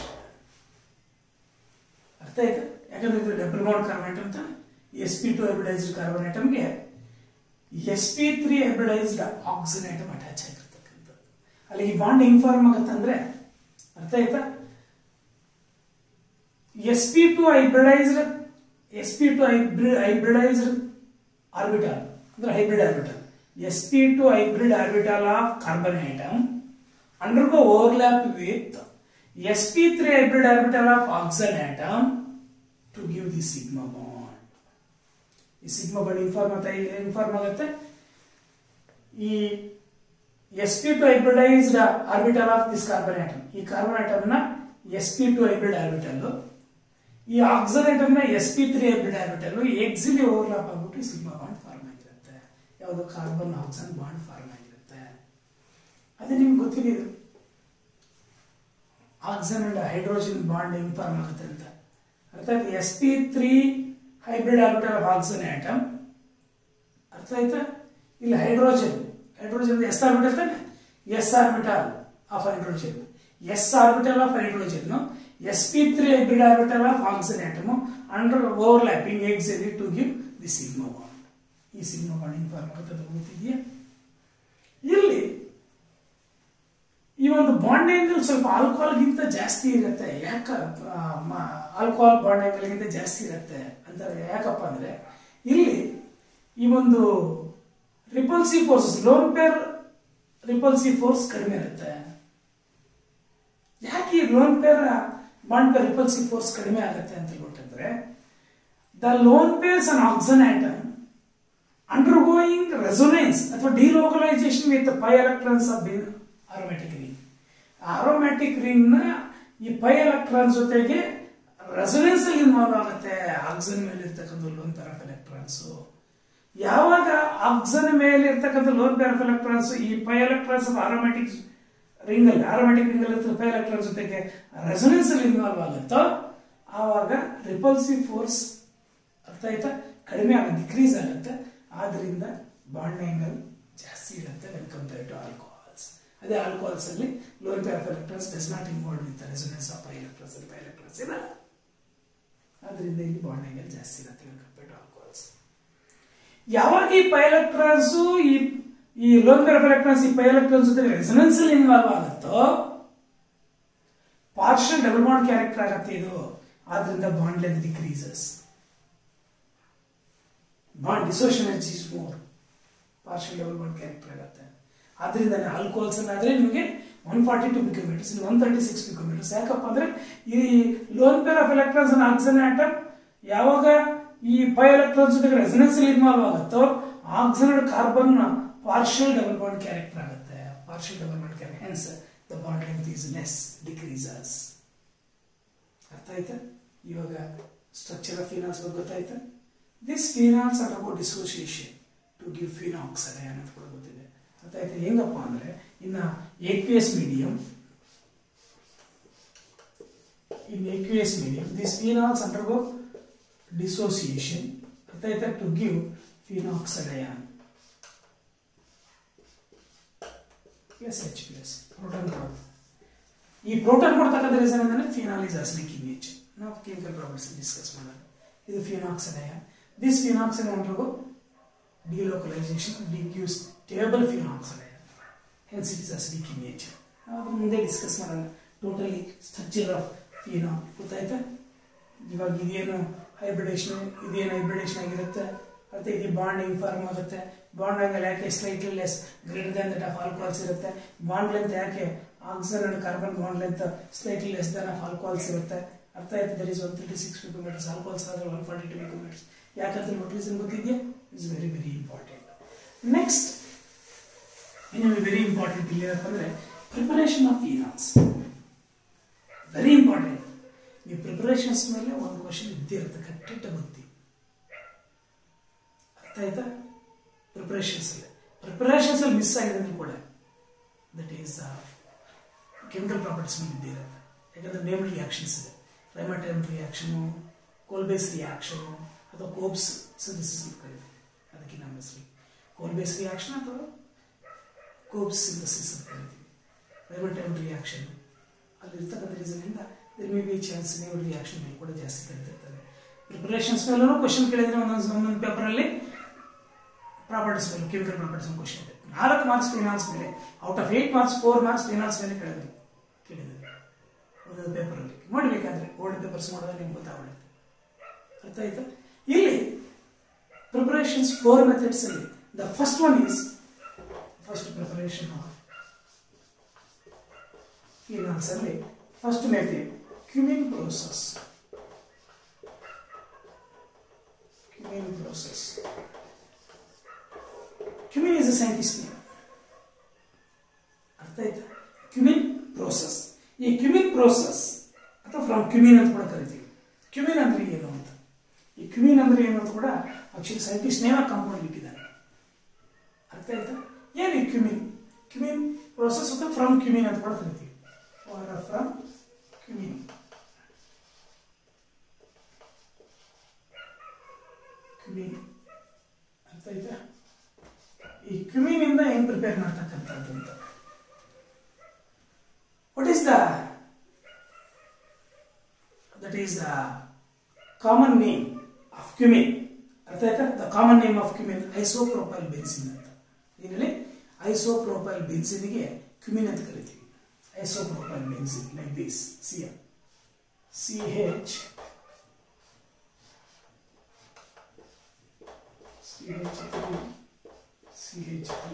ಅರ್ಥ ಆಯ್ತಾ ಯಾಕಂದ್ರೆ ಇದು ಡಬಲ್ ಬಾಂಡ್ ಕಾರ್ಬನ್ ಆಟಮ್ ತಾನೆ S P two hybridised carbon ಆಟಮ್ಗೆ S P three hybridised oxygen atom attach ಆಗಿರ್ತಕ್ಕಂಥದ್ದು ಅಲ್ಲಿ ಈ ಬಾಂಡ್ ಹೆಂಗ್ ಫಾರ್ಮ್ ಆಗತ್ತಂದ್ರೆ ಅರ್ಥ ಆಯ್ತಾ S P two hybridised S P two hybridised orbital ಅಂದ್ರೆ hybrid orbital S P two hybrid orbital of carbon atom undergo overlap with S P three hybrid orbital of oxygen atom to give the sigma bond ಈ ಸಿಗ್ಮಾ ಬಾಂಡ್ ಇನ್ಫಾರ್ಮ್ ಆಗುತ್ತೆ ಇನ್ಫಾರ್ಮ್ ಆಗುತ್ತೆ ಈ S P two hybridised orbital of this carbon atom ಈ ಕಾರ್ಬನ್ ಆಟಮ್ ನ S P two hybrid orbital ಈ ಆಕ್ಸಿಜನ್ ಆಟಮ್ ನ S P three hybrid orbital axially overlap ಆಗ್ಬಿಟ್ಟು ಸಿಗ್ಮಾ ಬಾಂಡ್ ಫಾರ್ಮ್ ಆಗಿರುತ್ತೆ ಯಾವುದು ಕಾರ್ಬನ್ ಆಕ್ಸಿಜನ್ ಬಾಂಡ್ ಫಾರ್ಮ್ ಆಗಿರುತ್ತೆ ಅದೇ ನಿಮ್ಗೆ ಗೊತ್ತಿದೆ ಇದು ಆಕ್ಸಿಜನ್ ಅಂಡ್ ಹೈಡ್ರೋಜನ್ ಬಾಂಡ್ ಹೆಂಗ್ ಫಾರ್ಮ್ ಆಗುತ್ತೆ ಅಂತ ಅರ್ಥ ಆಯ್ತು S P three hybrid orbital of oxygen atom ಅರ್ಥ ಆಯ್ತಾ ಇಲ್ಲಿ ಹೈಡ್ರೋಜನ್ ಹೈಡ್ರೋಜನ್ ಎಸ್ ಆರ್ಬಿಟಲ್ ತಾನೆ S orbital of hydrogen S orbital of hydrogen S P three hybrid orbital of oxygen atom under overlapping axially to give the sigma bond ಈ ಸಿಗ್ಮಾ ಬಾಂಡ್ ಇನ್ಫಾರ್ಮ್ ಆಗುತ್ತೆ ಅದು ಗೊತ್ತಿದೆಯಾ ಇಲ್ಲಿ ಈ ಒಂದು ಬಾಂಡ್ ಆಂಗಲ್ ಸ್ವಲ್ಪ ಆಲ್ಕೋಹಾಲ್ಗಿಂತ ಜಾಸ್ತಿ ಇರುತ್ತೆ ಯಾಕ ಆಲ್ಕೋಹಾಲ್ ಬಾಂಡ್ ಆಂಗಲ್ಗಿಂತ ಜಾಸ್ತಿ ಇರುತ್ತೆ ಅಂತ ಯಾಕಪ್ಪ ಅಂದ್ರೆ ಇಲ್ಲಿ ಈ ಒಂದು repulsive forces lone pair repulsive force ಕಡಿಮೆ ಇರುತ್ತೆ ಯಾಕೆ ಈ lone pair bond pair repulsive force ಕಡಿಮೆ ಆಗುತ್ತೆ ಅಂತ ಹೇಳ್ಬಿಟ್ಟಂದ್ರೆ the lone pairs on oxygen atom undergoing resonance ಅಥವಾ delocalisation with pi electrons of aromatic ring aromatic ring ನ ಈ ಪೈ ಎಲೆಕ್ಟ್ರಾನ್ಸ್ ಜೊತೆಗೆ ರೆಸೊನೆನ್ಸ್ ಅಲ್ಲಿ ಇನ್ವಾಲ್ವ್ ಆಗುತ್ತೆ ಆಕ್ಸನ್ ಮೇಲೆ ಇರ್ತಕ್ಕಂಥ ಲೋನ್ ಪೇರ್ ಆಫ್ ಎಲೆಕ್ಟ್ರಾನ್ಸ್ ಯಾವಾಗ ಆಕ್ಸನ್ ಮೇಲೆ ಇರ್ತಕ್ಕಂಥ ಲೋನ್ ಪೇರ್ ಆಫ್ ಎಲೆಕ್ಟ್ರಾನ್ಸ್ ಈ pi electrons of aromatic ring ಅಲ್ಲಿ ಆರೋಮ್ಯಾಟಿಕ್ ರಿಂಗ್ ಅಲ್ಲಿ ಪೈ ಎಲೆಕ್ಟ್ರಾನ್ಸ್ ಜೊತೆಗೆ ರೆಸೊನೆನ್ಸ್ ಅಲ್ಲಿ ಇನ್ವಾಲ್ವ್ ಆಗುತ್ತೋ ಆವಾಗ ರಿಪಲ್ಸಿವ್ ಫೋರ್ಸ್ ಅರ್ಥ ಆಯ್ತಾ ಕಡಿಮೆ ಆಗುತ್ತೆ ಡಿಕ್ರೀಸ್ ಆಗುತ್ತೆ ಆದ್ರಿಂದ ಬಾಂಡ್ ಆಂಗಲ್ ಜಾಸ್ತಿ ಇರುತ್ತೆ ವೆನ್ ಕಂಪೇರ್ ಟು ಆಲ್ಕೋಹಾಲ್ಸ್ ಅದೇ ಆಲ್ಕೋಹಾಲ್ಸ್ ಅಲ್ಲಿ lone pair of electrons does not involve with resonance of pi electrons ಅಲ್ಲಿ ಪೈ ಎಲೆಕ್ಟ್ರಾನ್ಸ್ ಇರಲ್ಲ ಆದ್ರಿಂದ ಇಲ್ಲಿ ಬಾಂಡ್ ಆಂಗಲ್ ಜಾಸ್ತಿ ಇರುತ್ತೆ ವೆನ್ ಕಂಪೇರ್ ಟು ಆಲ್ಕೋಹಾಲ್ಸ್ ಯಾವಾಗ ಈ ಪೈ ಎಲೆಕ್ಟ್ರಾನ್ಸ್ ಈ ಈ ಲೋನ್ ಪೇರ್ ಆಫ್ ಎಲೆಕ್ಟ್ರಾನ್ಸ್ ಈ ಪೈ ಎಲೆಕ್ಟ್ರಾನ್ಸ್ ಜೊತೆ ರೆಸೊನೆನ್ಸ್ ಅಲ್ಲಿ ಇನ್ವಾಲ್ವ್ ಆಗುತ್ತೋ ಪಾರ್ಷಲ್ ಡಬಲ್ ಬಾಂಡ್ ಕ್ಯಾರೆಕ್ಟರ್ ಆಗತ್ತೆ ಇದು ಆದ್ರಿಂದ bond length decreases bond dissociation energy is more partial double bond character ಆಗುತ್ತೆ ಆದ್ರಿಂದ ಆಲ್ಕೋಹಾಲ್ಸ್ ಆದ್ರೆ ನಿಮಗೆ one forty two picometres one thirty six picometres ಯಾಕಪ್ಪ ಅಂದ್ರೆ ಈ lone pair of electrons oxygen atom ಯಾವಾಗ ಈ ಪೈ ಎಲೆಕ್ಟ್ರಾನ್ಸ್ ಜೊತೆಗೆ ರೆಸನೆನ್ಸ್ ಇನ್ವಾಲ್ವ್ ಆಗುತ್ತೋ oxide carbon partial double bond character ಆಗುತ್ತೆ partial double bond character hence the bond length is less decreases ಅರ್ಥ ಆಯ್ತಾ ಇವಾಗ ಸ್ಟ್ರಕ್ಚರ್ ಆಫ್ ಫಿನಾಲ್ಸ್ ಬಗ್ಗೆ ಗೊತ್ತಾಯ್ತಾ this phenols undergo dissociation to give phenoxide ಅನ್ನೋದು ಕೂಡ ಗೊತ್ತಿದೆ ಅರ್ಥ ಆಯ್ತಾ ಹೆಂಗಪ್ಪ ಅಂದ್ರೆ ಇನ್ನ aqueous medium in aqueous medium these phenols undergo dissociation ಅರ್ಥ ಆಯ್ತಾ to give phenoxide ion plus H plus proton ಕೊಡುತ್ತೆ ಈ ಪ್ರೋಟಾನ್ ಕೊಡ್ತಕ್ಕಂಥ ರೀಸನ್ ಅಂದ್ರೆ phenol is acidic in nature ನಾವು ಕೆಮಿಕಲ್ ಪ್ರಾಪರ್ಟೀಸ್ ಡಿಸ್ಕಸ್ ಮಾಡೋಣ ಇದು phenoxide ion this phenoxide undergo delocalisation the give stable phenoxide ion hence it is acidic in nature ನಾವು ಅದ್ರ ಮುಂದೆ ಡಿಸ್ಕಸ್ ಮಾಡೋಣ ಟೋಟಲಿ ಸ್ಟ್ರಕ್ಚರ್ ಆಫ್ ಫಿನಾ ಗೊತ್ತಾಯ್ತಾ ಇವಾಗ ಇದೇನು ಹೈಬ್ರಿಡೇಷನ್ ಇದೇನು ಹೈಬ್ರಿಡೇಷನ್ ಆಗಿರುತ್ತೆ ಮತ್ತೆ ಇದು ಬಾಂಡಿಂಗ್ ಫಾರ್ಮ್ ಆಗುತ್ತೆ ಬಾಂಡ್ ಆಂಗಲ್ ಯಾಕೆ slightly less greater than that of alcohols ಇರುತ್ತೆ ಬಾಂಡ್ ಲೆಂತ್ ಯಾಕೆ oxygen and carbon bond length slightly less than of alcohols ಇರುತ್ತೆ ಅರ್ಥ ಆಯ್ತು there is one thirty six picometres alcohols ಆದ್ರೆ ಒನ್ ಫಾರ್ಟಿ ಟು ಪಿಕೋಮೀಟರ್ಸ್ ಯಾಕಂತ ನೋಡಿ ರೀಸನ್ ಗೊತ್ತಿದೆಯಾ it's very very important next ಇನ್ನೊಂದು ವೆರಿ ಇಂಪಾರ್ಟೆಂಟ್ ಇಲ್ಲಿ ಏನಪ್ಪ ಅಂದ್ರೆ preparation of phenols very important ನೀವು ಪ್ರಿಪರೇಷನ್ಸ್ ಮೇಲೆ ಒಂದು ಕ್ವಶನ್ ಇದ್ದೇ ಇರುತ್ತೆ ಕಟ್ಟಿಟ್ಟ ಬುದ್ಧಿ ಅರ್ಥ ಆಯ್ತಾ ಪ್ರಿಪರೇಷನ್ಸ್ ಅಲ್ಲಿ ಪ್ರಿಪರೇಷನ್ಸ್ ಅಲ್ಲಿ ಮಿಸ್ ಆಗಿದೆ ಅಂದ್ರೆ ಕೂಡ ದಟ್ ಈಸ್ ಕೆಮಿಕಲ್ ಪ್ರಾಪರ್ಟೀಸ್ ಮೇಲೆ ಇದ್ದೇ ಇರುತ್ತೆ ಯಾಕಂದ್ರೆ ನೇಮ್ ರಿಯಾಕ್ಷನ್ಸ್ ಇದೆ ರೈಮಟೈಮ್ ರಿಯಾಕ್ಷನು ಕೋಲ್ಬೇಸ್ ರಿಯಾಕ್ಷನು ಅಥವಾ ಕೋಬ್ಸ್ ಸಿಂಥಸಿಸ್ ಅಂತ ಕರೀತೀವಿ ಅದಕ್ಕೆ ನಮ್ಮ ಹೆಸರು ಕೋಲ್ಬೇಸ್ ರಿಯಾಕ್ಷನ್ ಅಥವಾ ಕೋಬ್ಸ್ ಸಿಂಥಸಿಸ್ ಅಂತ ಕರಿತೀವಿ ರೈಮಟೈಮ್ ರಿಯಾಕ್ಷನ್ ಅಲ್ಲಿ ಇರ್ತಕ್ಕಂಥ ರೀಸನ್ನಿಂದ there may be chance name reaction ಮೇಲೆ ಕೂಡ ಜಾಸ್ತಿ ಕಲಿತಿರ್ತದೆ ಪ್ರಿಪರೇಷನ್ಸ್ ಮೇಲೂ ಕ್ವಶನ್ ಕೇಳಿದ್ರೆ ಒಂದೊಂದು ಒಂದೊಂದು ಪೇಪರಲ್ಲಿ ಪ್ರಾಪರ್ಟೀಸ್ ಮೇಲೆ ಕೆಮಿಕಲ್ ಪ್ರಾಪರ್ಟೀಸ್ ಕ್ವಶನ್ ಇದೆ ನಾಲ್ಕು ಮಾರ್ಕ್ಸ್ ಫೈನಾನ್ಸ್ ಮೇಲೆ out of eight marks four marks phenols ಮೇಲೆ ಕೇಳಿದ್ರು ಕೇಳಿದ್ರು ಒಂದೊಂದು ಪೇಪರಲ್ಲಿ ನೋಡಬೇಕಾದ್ರೆ ಓಲ್ಡ್ ಪೇಪರ್ಸ್ ನೋಡಿದ್ರೆ ನಿಮ್ಗೆ ಗೊತ್ತಾಗುತ್ತೆ ಅರ್ಥ ಆಯ್ತಾ ಇಲ್ಲಿ ಪ್ರಿಪರೇಷನ್ಸ್ ಫೋರ್ ಮೆಥಡ್ಸ್ ಅಲ್ಲಿ the first one is first preparation of phenols ಅಲ್ಲಿ first method cumene process cumene process cumene is a scientist name ಅರ್ಥ ಆಯ್ತಾ ಕ್ಯೂಮಿನ್ ಪ್ರೋಸೆಸ್ ಈ ಕ್ಯೂಮಿನ್ ಪ್ರೋಸೆಸ್ ಅಥವಾ ಫ್ರಮ್ ಕ್ಯೂಮಿನ್ ಅಂತ ಕೂಡ ಕರಿತೀವಿ ಕ್ಯೂಮಿನ್ ಅಂದ್ರೆ ಏನು ಅಂತ ಈ ಕ್ಯೂಮಿನ್ ಅಂದ್ರೆ ಏನು ಅಂತ ಕೂಡ ಆಕ್ಚುಲಿ ಸೈಂಟಿಸ್ಟ್ ನೇಮ ಕಾಂಪೌಂಡ್ ಇಟ್ಟಿದ್ದಾನೆ ಅರ್ಥ ಆಯ್ತಾ ಏನು ಈ ಕ್ಯೂಮಿನ್ ಕ್ಯೂಮಿನ್ ಪ್ರೋಸೆಸ್ ಅಥವಾ ಫ್ರಮ್ ಕ್ಯೂಮಿನ್ ಅಂತ ಕೂಡ ಕರಿತೀವಿ ಫ್ರಮ್ ಕ್ಯೂಮಿನ್ ಕ್ಯೂಮಿನ್ ಅರ್ಥ ಆಯ್ತಾ ಈ ಕ್ಯೂಮಿನ್ ಇಂದ ಹೆಂಗ್ ಪ್ರಿಪೇರ್ ಮಾಡ್ತಕ್ಕಂಥದ್ದು ಅಂತ what is the that is the common name of cumene ಅರ್ಥ ಆಯ್ತಾ the common name of cumene isopropyl benzene ಅಂತ ಇದರಲ್ಲಿ ಐಸೋಪ್ರೋಪೈಲ್ ಬೆನ್ಸಿನ್ಗೆ ಕ್ಯೂಮಿನ್ ಅಂತ ಕರಿತೀವಿ isopropyl benzene like this C M C H C H three C H three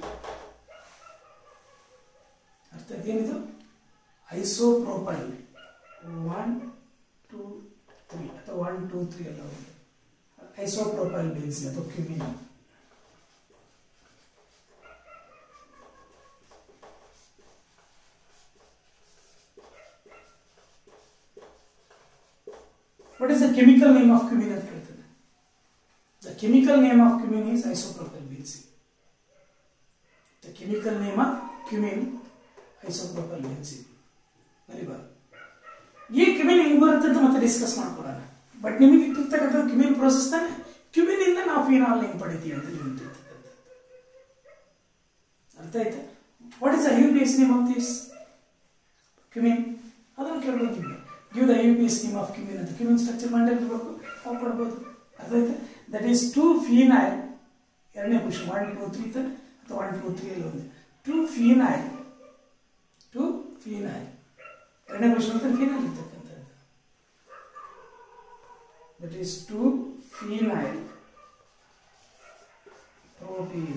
ಅರ್ಥ ಏನಿದು ಐಸೋಪ್ರೋಪೈಲ್ ಒನ್ ಟೂ ತ್ರೀ ಅಥವಾ ಒನ್ ಟೂ ತ್ರೀ ಎಲ್ಲ ಒಂದು ಐಸೋಪ್ರೋಪೈಲ್ ಬೇನ್ಸಿನ್ ಅಥವಾ cumene What is the chemical name of cumin ಅಂತ ಕೇಳ್ತದೆ The chemical name of cumin is isopropyl benzene. The chemical name of cumin isopropyl benzene. Very well ಈ ಕ್ಯುಮಿನ್ ಹಿಂಗೆ ಬರುತ್ತೆ ಅಂತ ಮತ್ತೆ ಡಿಸ್ಕಸ್ ಮಾಡ್ಕೊಳ್ಳೋಣ ಬಟ್ ನಿಮಗೆ ಇಟ್ಟಿರ್ತಕ್ಕಂಥ ಕ್ಯುಮಿನ್ ಪ್ರೋಸೆಸ್ ತಾನೆ ಕ್ಯುಮಿನ್ ಇಂದ ನಾವು ಫಿನಾಲ್ ಹೆಂಗೆ ಪಡಿತೀವಿ ಅಂತ ನೀವು ಇಟ್ಟಿರ್ತಕ್ಕಂಥದ್ದು ಅರ್ಥ ಆಯ್ತಾ what is the U P S name of this cumene ಅದನ್ನು ಕೇಳ್ಬೋದು ನಿಮಗೆ give the U P S name of cumene ಅಂತ ಕ್ಯುಮಿನ್ ಸ್ಟ್ರಕ್ಚರ್ ಮಾಡಿರ್ಬೇಕು ನಾವು ಕೊಡ್ಬೋದು ಅರ್ಥ ಆಯ್ತಾ ದಟ್ ಈಸ್ ಟು ಫಿನೈಲ್ ಎರಡನೇ ಕ್ವಶನ್ ಒನ್ ಟು ತ್ರೀ ತಾನೆ ಅಥವಾ ಒನ್ ಟು ತ್ರೀ ಅಲ್ಲಿ ಒಂದು ಟು ಫಿನೈಲ್ ಟು ಫಿನೈಲ್ ಎರಡನೇ ಕ್ವಶನ್ ಅಂತ ಫಿನೈಲ್ ಇರ್ತಕ್ಕಂಥದ್ದು that is two phenyl protein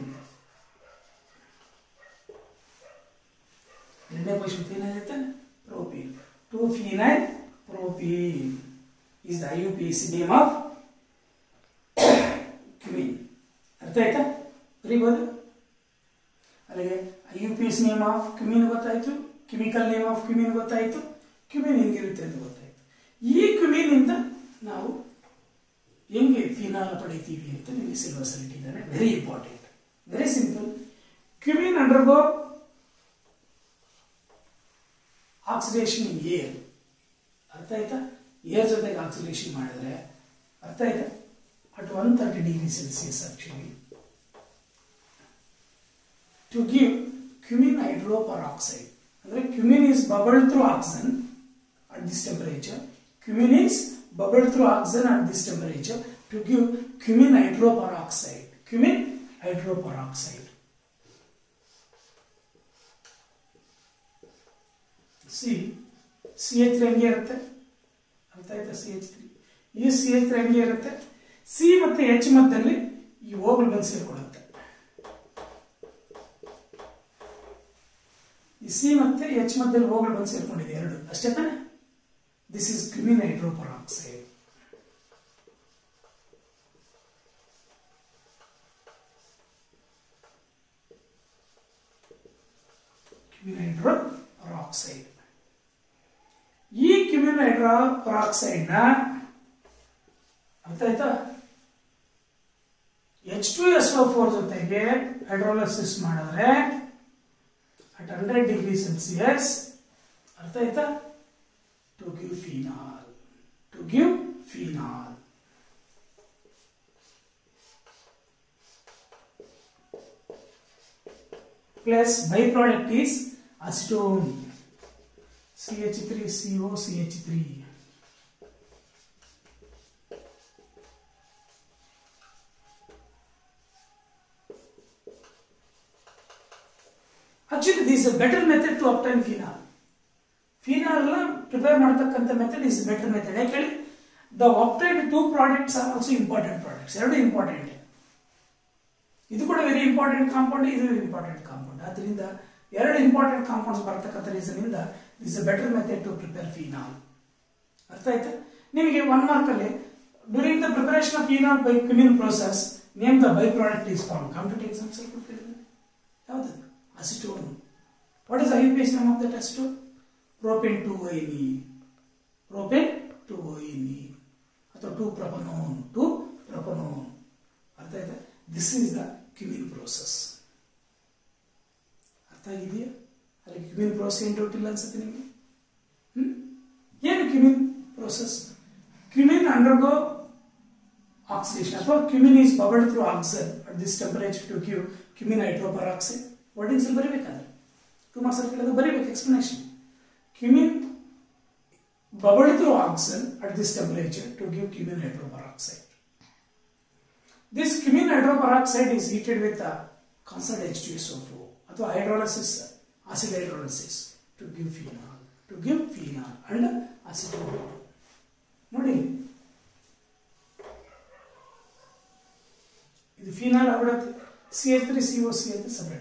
ಎರಡನೇ ಕ್ವಶನ್ ಫಿನೈಲ್ ಇರ್ತಾನೆ propene two phenyl propene is the U P C name of cumene ಅರ್ಥ ಆಯ್ತಾ ಬರೀಬೋದು ಅಲ್ಲಿಗೆ I U P S name of cumene ಗೊತ್ತಾಯ್ತು ಕೆಮಿಕಲ್ ನೇಮ್ ಆಫ್ ಕ್ಯುಮಿನ್ ಗೊತ್ತಾಯ್ತು ಕ್ಯುಮಿನ್ ಹೆಂಗಿರುತ್ತೆ ಅಂತ ಗೊತ್ತಾಯ್ತು ಈ ಕ್ಯುಮಿನ್ ಇಂದ ನಾವು ಹೆಂಗೆ ಫಿನಾಲ್ ಪಡಿತೀವಿ ಅಂತ ನಿಮಗೆ ಸಿಲ್ವಸ್ ಅಲ್ಲಿ ಇಟ್ಟಿದ್ದಾರೆ very important very simple cumene undergo oxidation in air ಅರ್ಥ ಆಯ್ತಾ ಏರ್ ಜೊತೆಗೆ ಆಕ್ಸಿಡೇಷನ್ ಮಾಡಿದ್ರೆ ಅರ್ಥ ಆಯ್ತಾ at one thirty degree Celsius actually to give cumene hydroperoxide ಅಂದರೆ cumene is bubbled through oxygen at this temperature cumene is bubbled through oxygen at this temperature to give cumin hydroperoxide. Cumin hydroperoxide. C C H ಹೆಂಗೆ ಇರುತ್ತೆ ಅರ್ಥ ಆಯ್ತಾ ಸಿ ಎಚ್ ತ್ರೀ ಈ ಸಿ ಎಚ್ ಹೆಂಗೆ ಇರುತ್ತೆ ಸಿ ಮತ್ತೆ ಎಚ್ ಮಧ್ಯದಲ್ಲಿ ಈ ಓಗಳು ಬಂದು ಸೇರ್ಕೊಳ್ಳುತ್ತೆ ಈ ಸಿ ಮತ್ತೆ ಎಚ್ ಮಧ್ಯದಲ್ಲಿ ಓಗಳು ಬಂದು ಸೇರ್ಕೊಂಡಿದೆ ಎರಡು ಅಷ್ಟೇ ತಾನೆ this is cumene hydroperoxide cumene hydroperoxide ಈ ಕ್ಯುಮಿನ್ ಹೈಡ್ರೋಪರಾಕ್ಸೈಡ್ ನ ಅರ್ಥ ಆಯ್ತಾ H two S O four ಜೊತೆಗೆ ಹೈಡ್ರೋಲಿಸಿಸ್ ಮಾಡಿದ್ರೆ ಅಟ್ ಹಂಡ್ರೆಡ್ ಡಿಗ್ರಿ ಸೆಲ್ಸಿಯಸ್ ಅರ್ಥ ಆಯ್ತಾ to give phenol. To give phenol. Plus byproduct is acetone. CH3CO CH3. Actually, this is a better method to obtain phenol. Phenol prepare ಮಾಡ್ತಕ್ಕಂಥ ಮೆಥಡ್ ಇಸ್ ಬೆಟರ್ ಮೆಥಡ್ ಯಾಕೆ ಹೇಳಿ the obtained two products are also important products ಎರಡು ಇಂಪಾರ್ಟೆಂಟ್ ಇದು ಕೂಡ ವೆರಿ ಇಂಪಾರ್ಟೆಂಟ್ ಕಾಂಪೌಂಡ್ ಇದು ಇಂಪಾರ್ಟೆಂಟ್ ಕಾಂಪೌಂಡ್ ಅದರಿಂದ ಎರಡು ಇಂಪಾರ್ಟೆಂಟ್ ಕಾಂಪೌಂಡ್ಸ್ ಬರ್ತಕ್ಕಂಥ ರೀಸನ್ ಇಂದ is a better method to prepare phenol ಅರ್ಥ ಆಯ್ತಾ ನಿಮಗೆ ಒನ್ ಮಾರ್ಕ್ ಅಲ್ಲಿ during the preparation of phenol by cumene process name the by product is form competitive exams ಅಲ್ಲಿ ಕೊಟ್ಟಿದ್ದಾರೆ ಯಾವುದು acetone what is I P S name of that acetone propane two one propane two one ಅಥವಾ ಟು ಪ್ರಪನೋನ್ ಟು ಪ್ರಪನೋನ್ ಅರ್ಥ ಆಯ್ತಾ this is the cumene process ಅರ್ಥ ಆಗಿದೆಯಾ ಅಲ್ಲಿ ಕ್ಯುಮಿನ್ ಪ್ರೋಸೆಸ್ ಏನು ಡೌಟ್ ಇಲ್ಲ ಅನ್ಸುತ್ತೆ ನಿಮಗೆ ಹ್ಮ್ ಏನು cumene process cumene undergo oxidation ಅಥವಾ cumene is bubbled through oxygen at this temperature to give cumene hydroperoxide wordings ಅಲ್ಲಿ ಬರೀಬೇಕಾದ್ರೆ ಟೂ ಮಾರ್ಕ್ಸ್ ಅಲ್ಲಿ ಕೇಳಿದ್ರೆ ಬರೀಬೇಕು explanation cumin bubbled through oxygen at this temperature to give cumin hydroperoxide. This cumin hydroperoxide is heated with a constant H2SO4 ಅಥವಾ hydrolysis, acid hydrolysis to give phenol, to give phenol and acetone. ನೋಡಿ ಇದು ಫಿನಾಲ್ ಆಗ್ಬಿಡುತ್ತೆ C H three C O C ಅಂತ ಸಪ್ರೇಟ್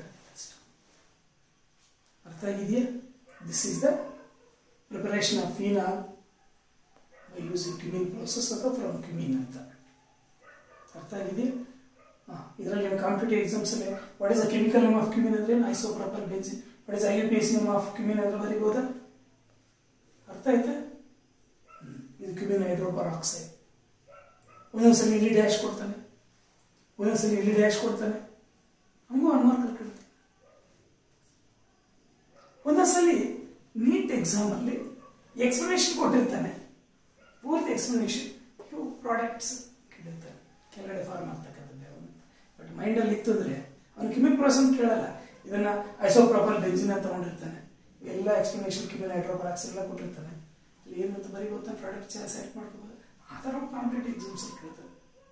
ಅರ್ಥ ಆಗಿದೆಯಾ this is the preparation of phenol by using cumene process ಅಥವಾ ಫ್ರಮ್ ಕ್ಯುಮಿನ್ ಅಂತ ಅರ್ಥ ಆಗಿದೆಯಾ ಇದರಲ್ಲಿ ಕಾಂಪಿಟೇಟಿವ್ ಎಕ್ಸಾಮ್ಸ್ ಅಲ್ಲಿ what is the chemical name of cumene ಅಂದ್ರೆ isopropyl benzene what is I U P S name of cumene ಅಂದ್ರೆ ಬರೀಬಹುದಾ ಅರ್ಥ ಆಯ್ತಾ ಹ್ಮ್. ಇದು ಕ್ಯುಮಿನ್ ಹೈಡ್ರೋಪರ್ ಆಕ್ಸೈಡ್ ಒಂದೊಂದ್ಸಲಿ ಇಲ್ಲಿ ಡ್ಯಾಶ್ ಕೊಡ್ತಾನೆ ಒಂದೊಂದ್ಸಲಿ ಇಲ್ಲಿ ಡ್ಯಾಶ್ ಕೊಡ್ತಾನೆ ಹಂಗೂ ಒನ್ ಮಾರ್ಕ್ ಕಳ್ಕೊಳ್ತಾನೆ ಒಂದೊಂದ್ಸಲಿ ನೀಟ್ ಎಕ್ಸಾಮ್ ಅಲ್ಲಿ ಎಕ್ಸ್ಪ್ಲನೇಷನ್ ಕೊಟ್ಟಿರ್ತಾನೆ ಪೂರ್ತಿ ಎಕ್ಸ್ಪ್ಲನೇಷನ್ ಇವು ಪ್ರಾಡಕ್ಟ್ಸ್ ಕೇಳಿರ್ತಾನೆ ಕೆಳಗಡೆ ಫಾರ್ಮ್ ಆಗ್ತಕ್ಕಂಥದ್ದು ಅವನು ಬಟ್ ಮೈಂಡಲ್ಲಿ ಇತ್ತು ಅಂದ್ರೆ ಅವ್ನು ಕಿಮಿಕ್ ಪ್ರೋಸೆಸ್ ಕೇಳಲ್ಲ ಇದನ್ನ ಐಸೋಪ್ರಾಪಲ್ ಬೆಂಜಿನ್ ಅಂತ ತಗೊಂಡಿರ್ತಾನೆ ಎಲ್ಲ ಎಕ್ಸ್ಪ್ಲನೇಷನ್ ಕಿಮಿನ್ ಹೈಡ್ರೋಪರಾಕ್ಸ್ ಎಲ್ಲ ಕೊಟ್ಟಿರ್ತಾನೆ ಅಲ್ಲಿ ಏನು ಅಂತ ಬರೀ ಗೊತ್ತಾ ಪ್ರಾಡಕ್ಟ್ ಸೆಲೆಕ್ಟ್ ಮಾಡ್ಕೋಬೋದು ಆ ಥರ ಕಾಂಪಿಟೇಟಿವ್ ಎಕ್ಸಾಮ್ಸ್ ಅಲ್ಲಿ ಕೇಳ್ತಾರೆ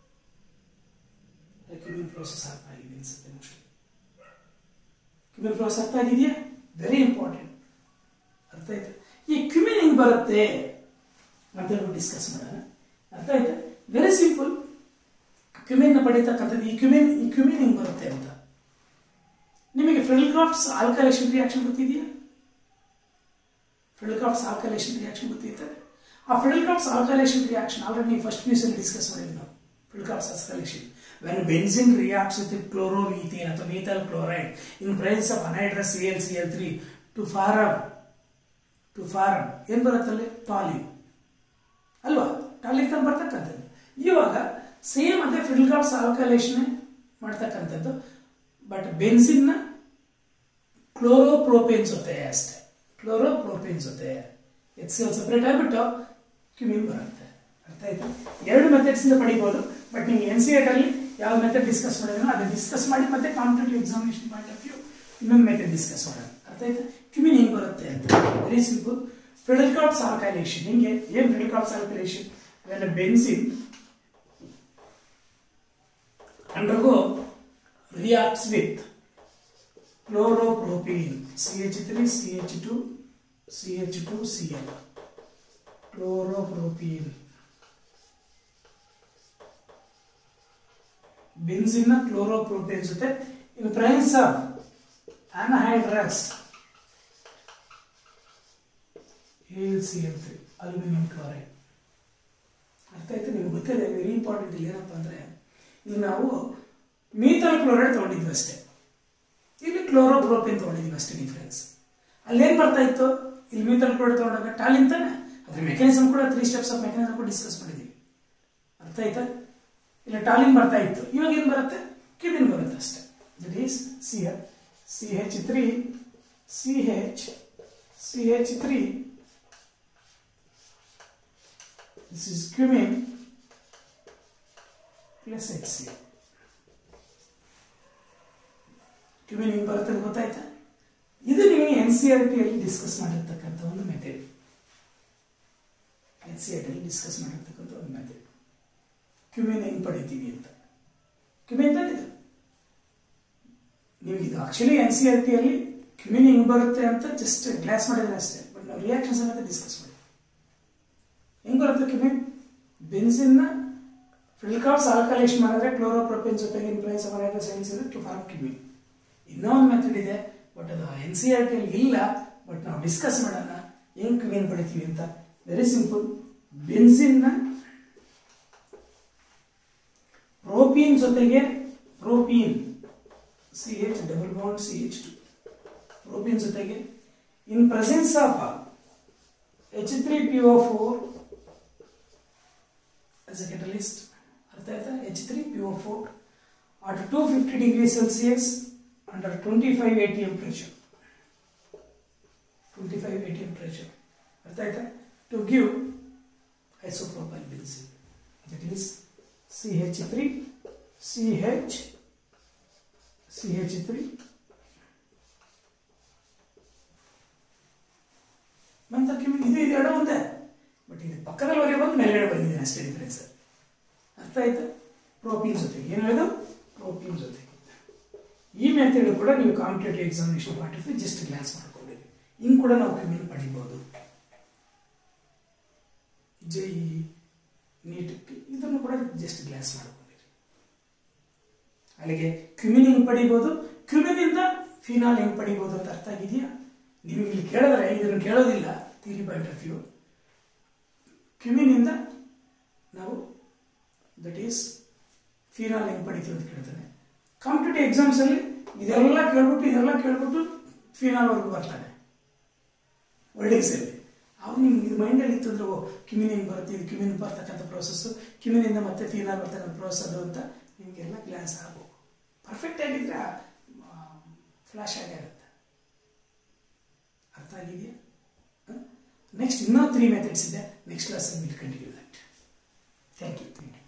ಕಿಮಿನ್ ಪ್ರೋಸೆಸ್ ಅರ್ಥ ಆಗಿದೆ ಅನ್ಸುತ್ತೆ ಮೋಸ್ಟ್ಲಿ ಕ್ಯುಮಿನ್ ಪ್ರೋಸೆಸ್ ಅರ್ಥ ಆಗಿದೆಯಾ ವೆರಿ ಇಂಪಾರ್ಟೆಂಟ್ ಅರ್ಥ ಆಯ್ತಾ ಈ ಕ್ಯುಮಿನ್ ಹೆಂಗ್ ಬರುತ್ತೆ ಅಂತ ಹೇಳ್ಬಿಟ್ಟು ಡಿಸ್ಕಸ್ ಮಾಡೋಣ ಅರ್ಥ ಆಯ್ತಾ ವೆರಿ ಸಿಂಪಲ್ ಕ್ಯುಮಿನ್ ಪಡಿತಕ್ಕಂಥದ್ದು ಈ ಕ್ಯುಮಿನ್ ಈ ಕ್ಯುಮಿನ್ ಹೆಂಗ್ ಬರುತ್ತೆ ಅಂತ ನಿಮಗೆ ಫ್ರೆಲ್ಕ್ರಾಫ್ಟ್ಸ್ ಆಲ್ಕಲೇಷನ್ ರಿಯಾಕ್ಷನ್ ಗೊತ್ತಿದೆಯಾ ಫ್ರೆಲ್ಕ್ರಾಫ್ಟ್ಸ್ ಆಲ್ಕಲೇಷನ್ ರಿಯಾಕ್ಷನ್ ಗೊತ್ತಿರ್ತದೆ ಆ ಫ್ರೆಲ್ಕ್ರಾಫ್ಟ್ಸ್ ಆಲ್ಕಲೇಷನ್ ರಿಯಾಕ್ಷನ್ ಆಲ್ರೆಡಿ ನೀವು ಫಸ್ಟ್ ಪೀಸ್ ಅಲ್ಲಿ ಡಿಸ್ಕಸ್ ಮಾಡಿದ್ವಿ ನಾವು Friedel Crafts alkylation when benzene reacts with chloromethane ಅಥವಾ methyl chloride in presence of anhydrous ClCl3 to form to form ಏನ್ ಬರುತ್ತಲ್ಲಿ ಟಾಲಿನ್ ಅಲ್ವಾ ಟಾಲಿನ್ ತಾನು ಬರ್ತಕ್ಕಂಥದ್ದು ಇವಾಗ ಸೇಮ್ ಅದೇ ಫಿಲ್ಕಾಪ್ಸ್ ಆಲ್ಕಲೇಷನ್ ಮಾಡ್ತಕ್ಕಂಥದ್ದು ಬಟ್ ಬೆನ್ಸಿನ್ನ ಕ್ಲೋರೋಪ್ರೋಪೇನ್ ಜೊತೆ ಅಷ್ಟೇ ಕ್ಲೋರೋಪ್ರೋಪೇನ್ ಜೊತೆ ಎಚ್ ಸಿ ಎಲ್ ಸಪ್ರೇಟ್ ಆಗಿಬಿಟ್ಟು ಕ್ಯುಮಿನ್ ಬರುತ್ತೆ ಅರ್ಥ ಆಯ್ತಾ ಎರಡು ಮೆಥಡ್ಸ್ ಇಂದ ಪಡಿಬೋದು ಬಟ್ ನೀವು ಎನ್ ಸಿ ಅಲ್ಲಿ ಯಾವ ಮೆಥಡ್ ಡಿಸ್ಕಸ್ ಮಾಡಿದ್ರೆ ಅದನ್ನ ಡಿಸ್ಕಸ್ ಮಾಡಿ ಮತ್ತೆ competitive examination point of view ಇನ್ನೊಂದು ಮೆಥಡ್ ಡಿಸ್ಕಸ್ ಮಾಡೋಣ ಅರ್ಥ ಆಯ್ತಾ ಕ್ಯುಮಿನ್ ಹೆಂಗ್ ಬರುತ್ತೆ ಅಂತ ವೆರಿ ಸಿಂಪಲ್ ಫಿಡಲ್ಕಾಪ್ಸ್ ಆಲ್ಕಲೇಷನ್ ಹಿಂಗೆ ಏನ್ Friedel Crafts alkylation when benzene undergo reacts with chloropropene CH3 CH2 CH2Cl chloropropene benzene chloropropane ಜೊತೆ in presence of anhydrous C aluminium chloride ಅರ್ಥ ಆಯ್ತು ನಿಮ್ಗೆ ಗೊತ್ತಿದೆ ವೆರಿ ಇಂಪಾರ್ಟೆಂಟ್ ಇಲ್ಲಿ ಏನಪ್ಪ ಅಂದ್ರೆ ಇಲ್ಲಿ ನಾವು ಮೀಥಲ್ ಕ್ಲೋರೈಡ್ ತಗೊಂಡಿದ್ವಿ ಅಷ್ಟೇ ಇಲ್ಲಿ ಕ್ಲೋರೋಪ್ರೋಪಿನ್ ತಗೊಂಡಿದ್ವಿ ಅಷ್ಟೇ ಡಿಫ್ರೆನ್ಸ್ ಅಲ್ಲೇನ್ ಬರ್ತಾ ಇತ್ತು ಇಲ್ಲಿ ಮೀಥಲ್ ಕ್ಲೋರೈಡ್ ತಗೊಂಡಾಗ ಟಾಲಿನ್ ತಾನೆ ಅದ್ರ ಮೆಕ್ಯಾನಿಸಮ್ ಕೂಡ ತ್ರೀ ಸ್ಟೆಪ್ಸ್ ಆಫ್ ಮೆಕ್ಯಾನಿಸಮ್ ಕೂಡ ಡಿಸ್ಕಸ್ ಮಾಡಿದೀವಿ ಅರ್ಥ ಆಯ್ತಾ ಇಲ್ಲ ಟಾಲಿನ್ ಬರ್ತಾ ಇತ್ತು ಇವಾಗ ಏನ್ ಬರುತ್ತೆ ಕ್ಯೂಬಿನ್ ಬರುತ್ತೆ ಅಷ್ಟೇ that is C C H three C H C H three this is cumene plus H C cumene ಹಿಂಗೆ ಬರುತ್ತೆ ಅಂತ ಗೊತ್ತಾಯ್ತಾ ಇದು ನಿಮಗೆ ಎನ್ ಸಿ ಆರ್ ಟಿಯಲ್ಲಿ ಡಿಸ್ಕಸ್ ಮಾಡಿರ್ತಕ್ಕಂಥ ಒಂದು ಮೆಥಡ್ ಎನ್ ಸಿ ಆರ್ ಟಿಯಲ್ಲಿ ಡಿಸ್ಕಸ್ ಮಾಡಿರ್ತಕ್ಕಂಥ ಒಂದು ಮೆಥಡ್ ಕ್ಯೂಮಿನ್ ಹೆಂಗೆ ಪಡಿತೀವಿ ಅಂತ ಕ್ಯೂಮಿನ್ ತಂದಿದ್ದು ನಿಮಗೆ ಇದು ಆಕ್ಚುಲಿ ಎನ್ ಸಿ ಆರ್ ಟಿಯಲ್ಲಿ ಕ್ಯೂಮಿನ್ ಹೆಂಗೆ ಬರುತ್ತೆ ಅಂತ ಜಸ್ಟ್ ಗ್ಲಾಸ್ ಮಾಡಿದ್ರೆ ಅಷ್ಟೇ ಬಟ್ ನಾವು ರಿಯಾಕ್ಷನ್ಸ್ ಅನ್ನೋದು ಡಿಸ್ಕಸ್ ಮಾಡಿ ಹೆಂಗೆ ಬರುತ್ತೆ ಕ್ಯೂಮಿನ್ ಬೆನ್ಸಿನ್ನ ಫಿಲ್ಕಾಪ್ಸ್ ಆಲ್ಕಲೇಷನ್ ಮಾಡಿದ್ರೆ ಕ್ಲೋರೋಪ್ರೋಪಿನ್ ಜೊತೆಗೆ ಇನ್ಫ್ಲೂಯೆನ್ಸ್ ಅವರ ಸೈನ್ಸ್ ಇದೆ ಟು ಫಾರ್ಮ್ ಕ್ಯೂಮಿನ್ ಇನ್ನೊಂದು ಮೆಥಡ್ ಇದೆ ಬಟ್ ಅದು ಎನ್ ಸಿ ಆರ್ ಟಿಯಲ್ಲಿ ಇಲ್ಲ ಬಟ್ ನಾವು ಡಿಸ್ಕಸ್ ಮಾಡೋಣ ಹೆಂಗೆ ಕ್ಯೂಮಿನ್ ಪಡಿತೀವಿ ಅಂತ ವೆರಿ ಸಿಂಪಲ್ ಬೆನ್ಸಿನ್ನ ಪ್ರೋಪೀನ್ ಜೊತೆಗೆ propene C H double bond C H two propene ಜೊತೆಗೆ in presence of H three P O four as a catalyst ಅರ್ಥ ಆಯ್ತಾ H three P O four at two fifty degree Celsius under twenty five A T M pressure twenty five A T M pressure ಅರ್ಥ ಆಯ್ತಾ to give isopropyl benzene that is C H three C H C H three ಮಂತ ಇದು ಇದು ಎರಡು ಒಂದೇ ಬಟ್ ಇದು ಪಕ್ಕದಲ್ಲಿ ಬರೆಯೋ ಬಂದು ಮೇಲ್ಗಡೆ ಬಂದಿದ್ದೀನಿ ಅಷ್ಟೇ ಡಿಫ್ರೆನ್ಸ್ ಅರ್ಥ ಆಯ್ತಾ ಪ್ರೋಪೀನ್ ಜೊತೆಗೆ ಏನು ಹೇಳೋದು ಪ್ರೋಪೀನ್ ಜೊತೆಗೆ ಈ ಮೆಥಡ್ ಕೂಡ ನೀವು competitive examination point of just glance ಮಾಡ್ಕೊಂಡಿರಿ ಹಿಂಗೆ ಕೂಡ ನಾವು ಕ್ರಿಮಿನಲ್ ಪಡಿಬೋದು ಜೈ ನೀಟ್ ಇದನ್ನು ಕೂಡ ಜಸ್ಟ್ ಗ್ಲಾನ್ಸ್ ಮಾಡ್ಕೊಂಡಿರಿ ಅಲ್ಲಿಗೆ ಕ್ಯುಮಿನ್ ಹೆಂಗೆ ಪಡಿಬೋದು ಕ್ಯುಮಿನಿಂದ ಫಿನಾಲ್ ಹೆಂಗೆ ಪಡಿಬೋದು ಅಂತ ಅರ್ಥ ಆಗಿದೆಯಾ ನೀವು ಇಲ್ಲಿ ಕೇಳಿದ್ರೆ ಇದನ್ನು ಕೇಳೋದಿಲ್ಲ ಥಿಯರಿ ಪಾಯಿಂಟ್ ಆಫ್ ವ್ಯೂ ಕ್ಯುಮಿನಿಂದ ನಾವು ದಟ್ ಈಸ್ ಫಿನಾಲ್ ಹೆಂಗೆ ಪಡಿತೀವಿ ಅಂತ ಕೇಳ್ತಾನೆ ಕಾಂಪಿಟೇಟಿವ್ ಎಕ್ಸಾಮ್ಸಲ್ಲಿ ಇದೆಲ್ಲ ಕೇಳ್ಬಿಟ್ಟು ಇದೆಲ್ಲ ಕೇಳ್ಬಿಟ್ಟು ಫಿನಾಲ್ವರೆಗೂ ಬರ್ತಾನೆ ವರ್ಡಿಂಗ್ಸಲ್ಲಿ ಅವಾಗ ನಿಮ್ಗೆ ಇದು ಮೈಂಡಲ್ಲಿ ಇತ್ತು ಅಂದ್ರೆ ಓ ಕಿಮಿನ್ ಹೆಂಗೆ ಬರುತ್ತೆ ಇದು ಕಿಮಿನ್ ಬರ್ತಕ್ಕಂಥ ಪ್ರೋಸೆಸ್ಸು ಕಿಮಿನಿಂದ ಮತ್ತೆ ಫಿನಾಲ್ ಬರ್ತಕ್ಕಂಥ ಪ್ರೋಸೆಸ್ ಅದು ಅಂತ ನಿಮಗೆಲ್ಲ ಗ್ಲಾನ್ಸ್ ಆಗಬೇಕು ಪರ್ಫೆಕ್ಟ್ ಆಗಿದ್ರೆ ಫ್ಲಾಶ್ ಆಗೇ ಆಗುತ್ತೆ ಅರ್ಥ ಆಗಿದೆಯಾ ನೆಕ್ಸ್ಟ್ ಇನ್ನೂ ತ್ರೀ ಮೆಥಡ್ಸ್ ಇದೆ ನೆಕ್ಸ್ಟ್ ಕ್ಲಾಸಲ್ಲಿ will continue that thank you thank you